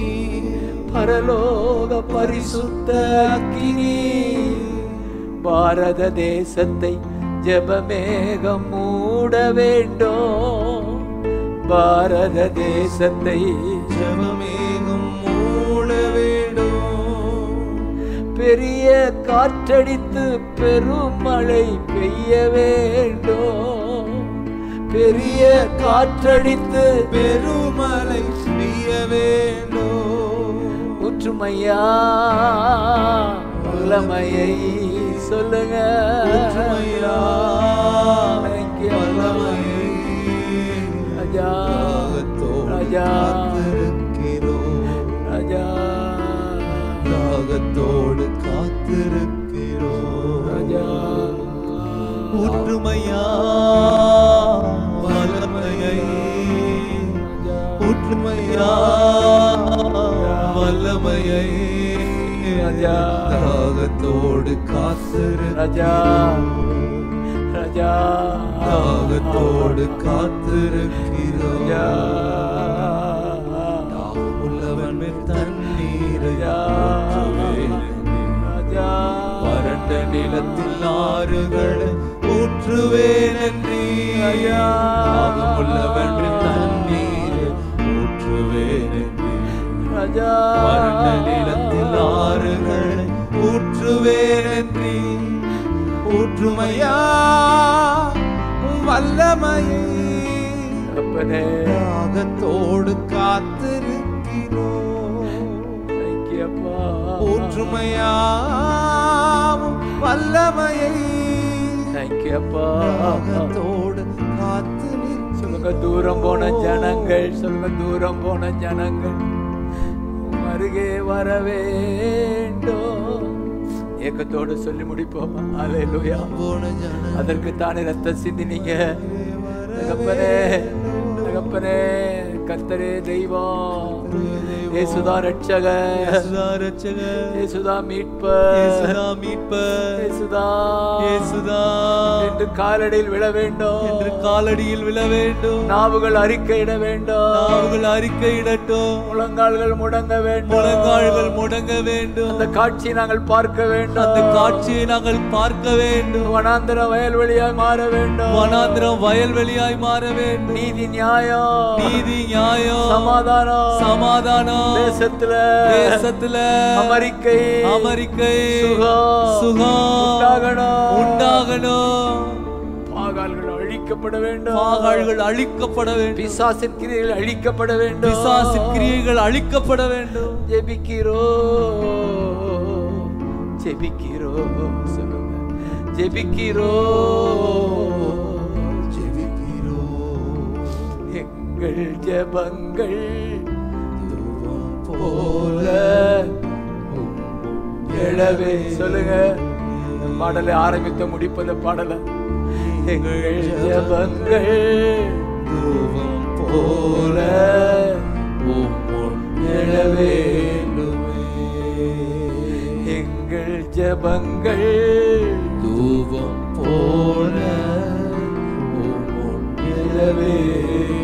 பரலோக பரிசுத்த அக்கினி பாரத தேசத்தை ஜெபமேகம் மூட வேண்டும் பாரத தேசத்தை ஜெபமேகம் மூட வேண்டும் பெரிய காற்றடித்து பெருமழை பெய்ய வேண்டும் பெரிய காற்றடித்து பெருமழை பெய்ய வேண்டும் ஒற்றுமையா வல்லமையை சொல்லுங்க ஒற்றுமையா Thank you. வல்லமையை ராஜா தாகத்தோடு ராஜா காத்திருக்கிறோம் ராஜா தாகத்தோடு ஊற்றுமையா வல்லமையை ஊற்றுமையா வல்லமையை ராஜா. தாகத்தோடு காத்திரு ராஜா ராஜா தாகத்தோடு காத்திருக்கிறோம் ராஜா உள்ளவன் மேல் தண்ணீரை ராஜா ஊற்றுவேன். ராஜா வறண்ட நிலத்தில் ஆறுகளை ஊற்றுவேன் என்றீ ஐயா. உள்ளவன் மேல் தண்ணீரை ஊற்றுவேன் என்றீ ராஜா வறண்ட நிலத்தில் ஆறுகளை ஊற்றுவேன் என்றீ ஊற்றுமையா உம் வல்லமையை அப்பனே தாகத்தோடு காத்திருக்கிறோம் ஐக்கியப்பா ஊற்றுமையாவும் வல்லமையை ஐக்கியப்பா தாகத்தோடு காத்து நிற்கிறோம். சொல்லுங்க தூரம் போன ஜனங்கள் சொல்லுங்க தூரம் போன ஜனங்கள் உம் அருகே வர வேண்டும் ஏக்கத்தோடு சொல்லி முடிப்போம் அலையிலுயா போன ஜன அதற்கு தானே ரத்தம் சிந்தினீங்க தகப்பனே தகப்பனே கத்தரே தெய்வம் ஏசுதா ரட்சக இயேசுதா ரட்சகர், ஏசுதா மீட்ப இயேசுதா மீட்பர், ஏசுதா இயேசுதா என்று காலடியில் விழ வேண்டும் என்று காலடியில் விழ வேண்டும் நாவுகள் அறிக்கையிட வேண்டும் நாவுகள் அறிக்கையிடட்டும் முழங்கால்கள் முடங்க வேண்டும் முழங்கால்கள் முடங்க வேண்டும் அந்த காட்சியை நாங்கள் பார்க்க வேண்டும் அந்த காட்சியை நாங்கள் பார்க்க வேண்டும் வனாந்திர வயல்வெளியாய் மாற வேண்டும் வனாந்திரம் வயல்வெளியாய் மாற வேண்டும் நீதி நியாயம் நீதி நியாயம் சமாதானம் சமாதானம் தேசத்துல தேசத்துல அமெரிக்கை அமெரிக்கை சுகம் சுகம் உண்டாகணும். உண்டாகணும் பாகால்கள் அழிக்கப்பட வேண்டும் பாகாள்கள் அழிக்கப்பட வேண்டும் பிசாசின் கிரியைகள் அழிக்கப்பட வேண்டும் பிசாசின் கிரியைகள் அழிக்கப்பட வேண்டும் ஜெபிக்கிறோ ஜெபிக்கிறோ சொல்லுங்க ஜெபிக்கிறோ எங்கள் ஜெபங்கள் போல எழவே சொல்லுங்க இந்த பாடலை ஆரம்பித்த முடிப்பத பாடல எங்கள் ஜெபங்கள் தூவம் போல உம்முன் எழவே எங்கள் ஜெபங்கள் தூவம் போல உம்முன் எழவே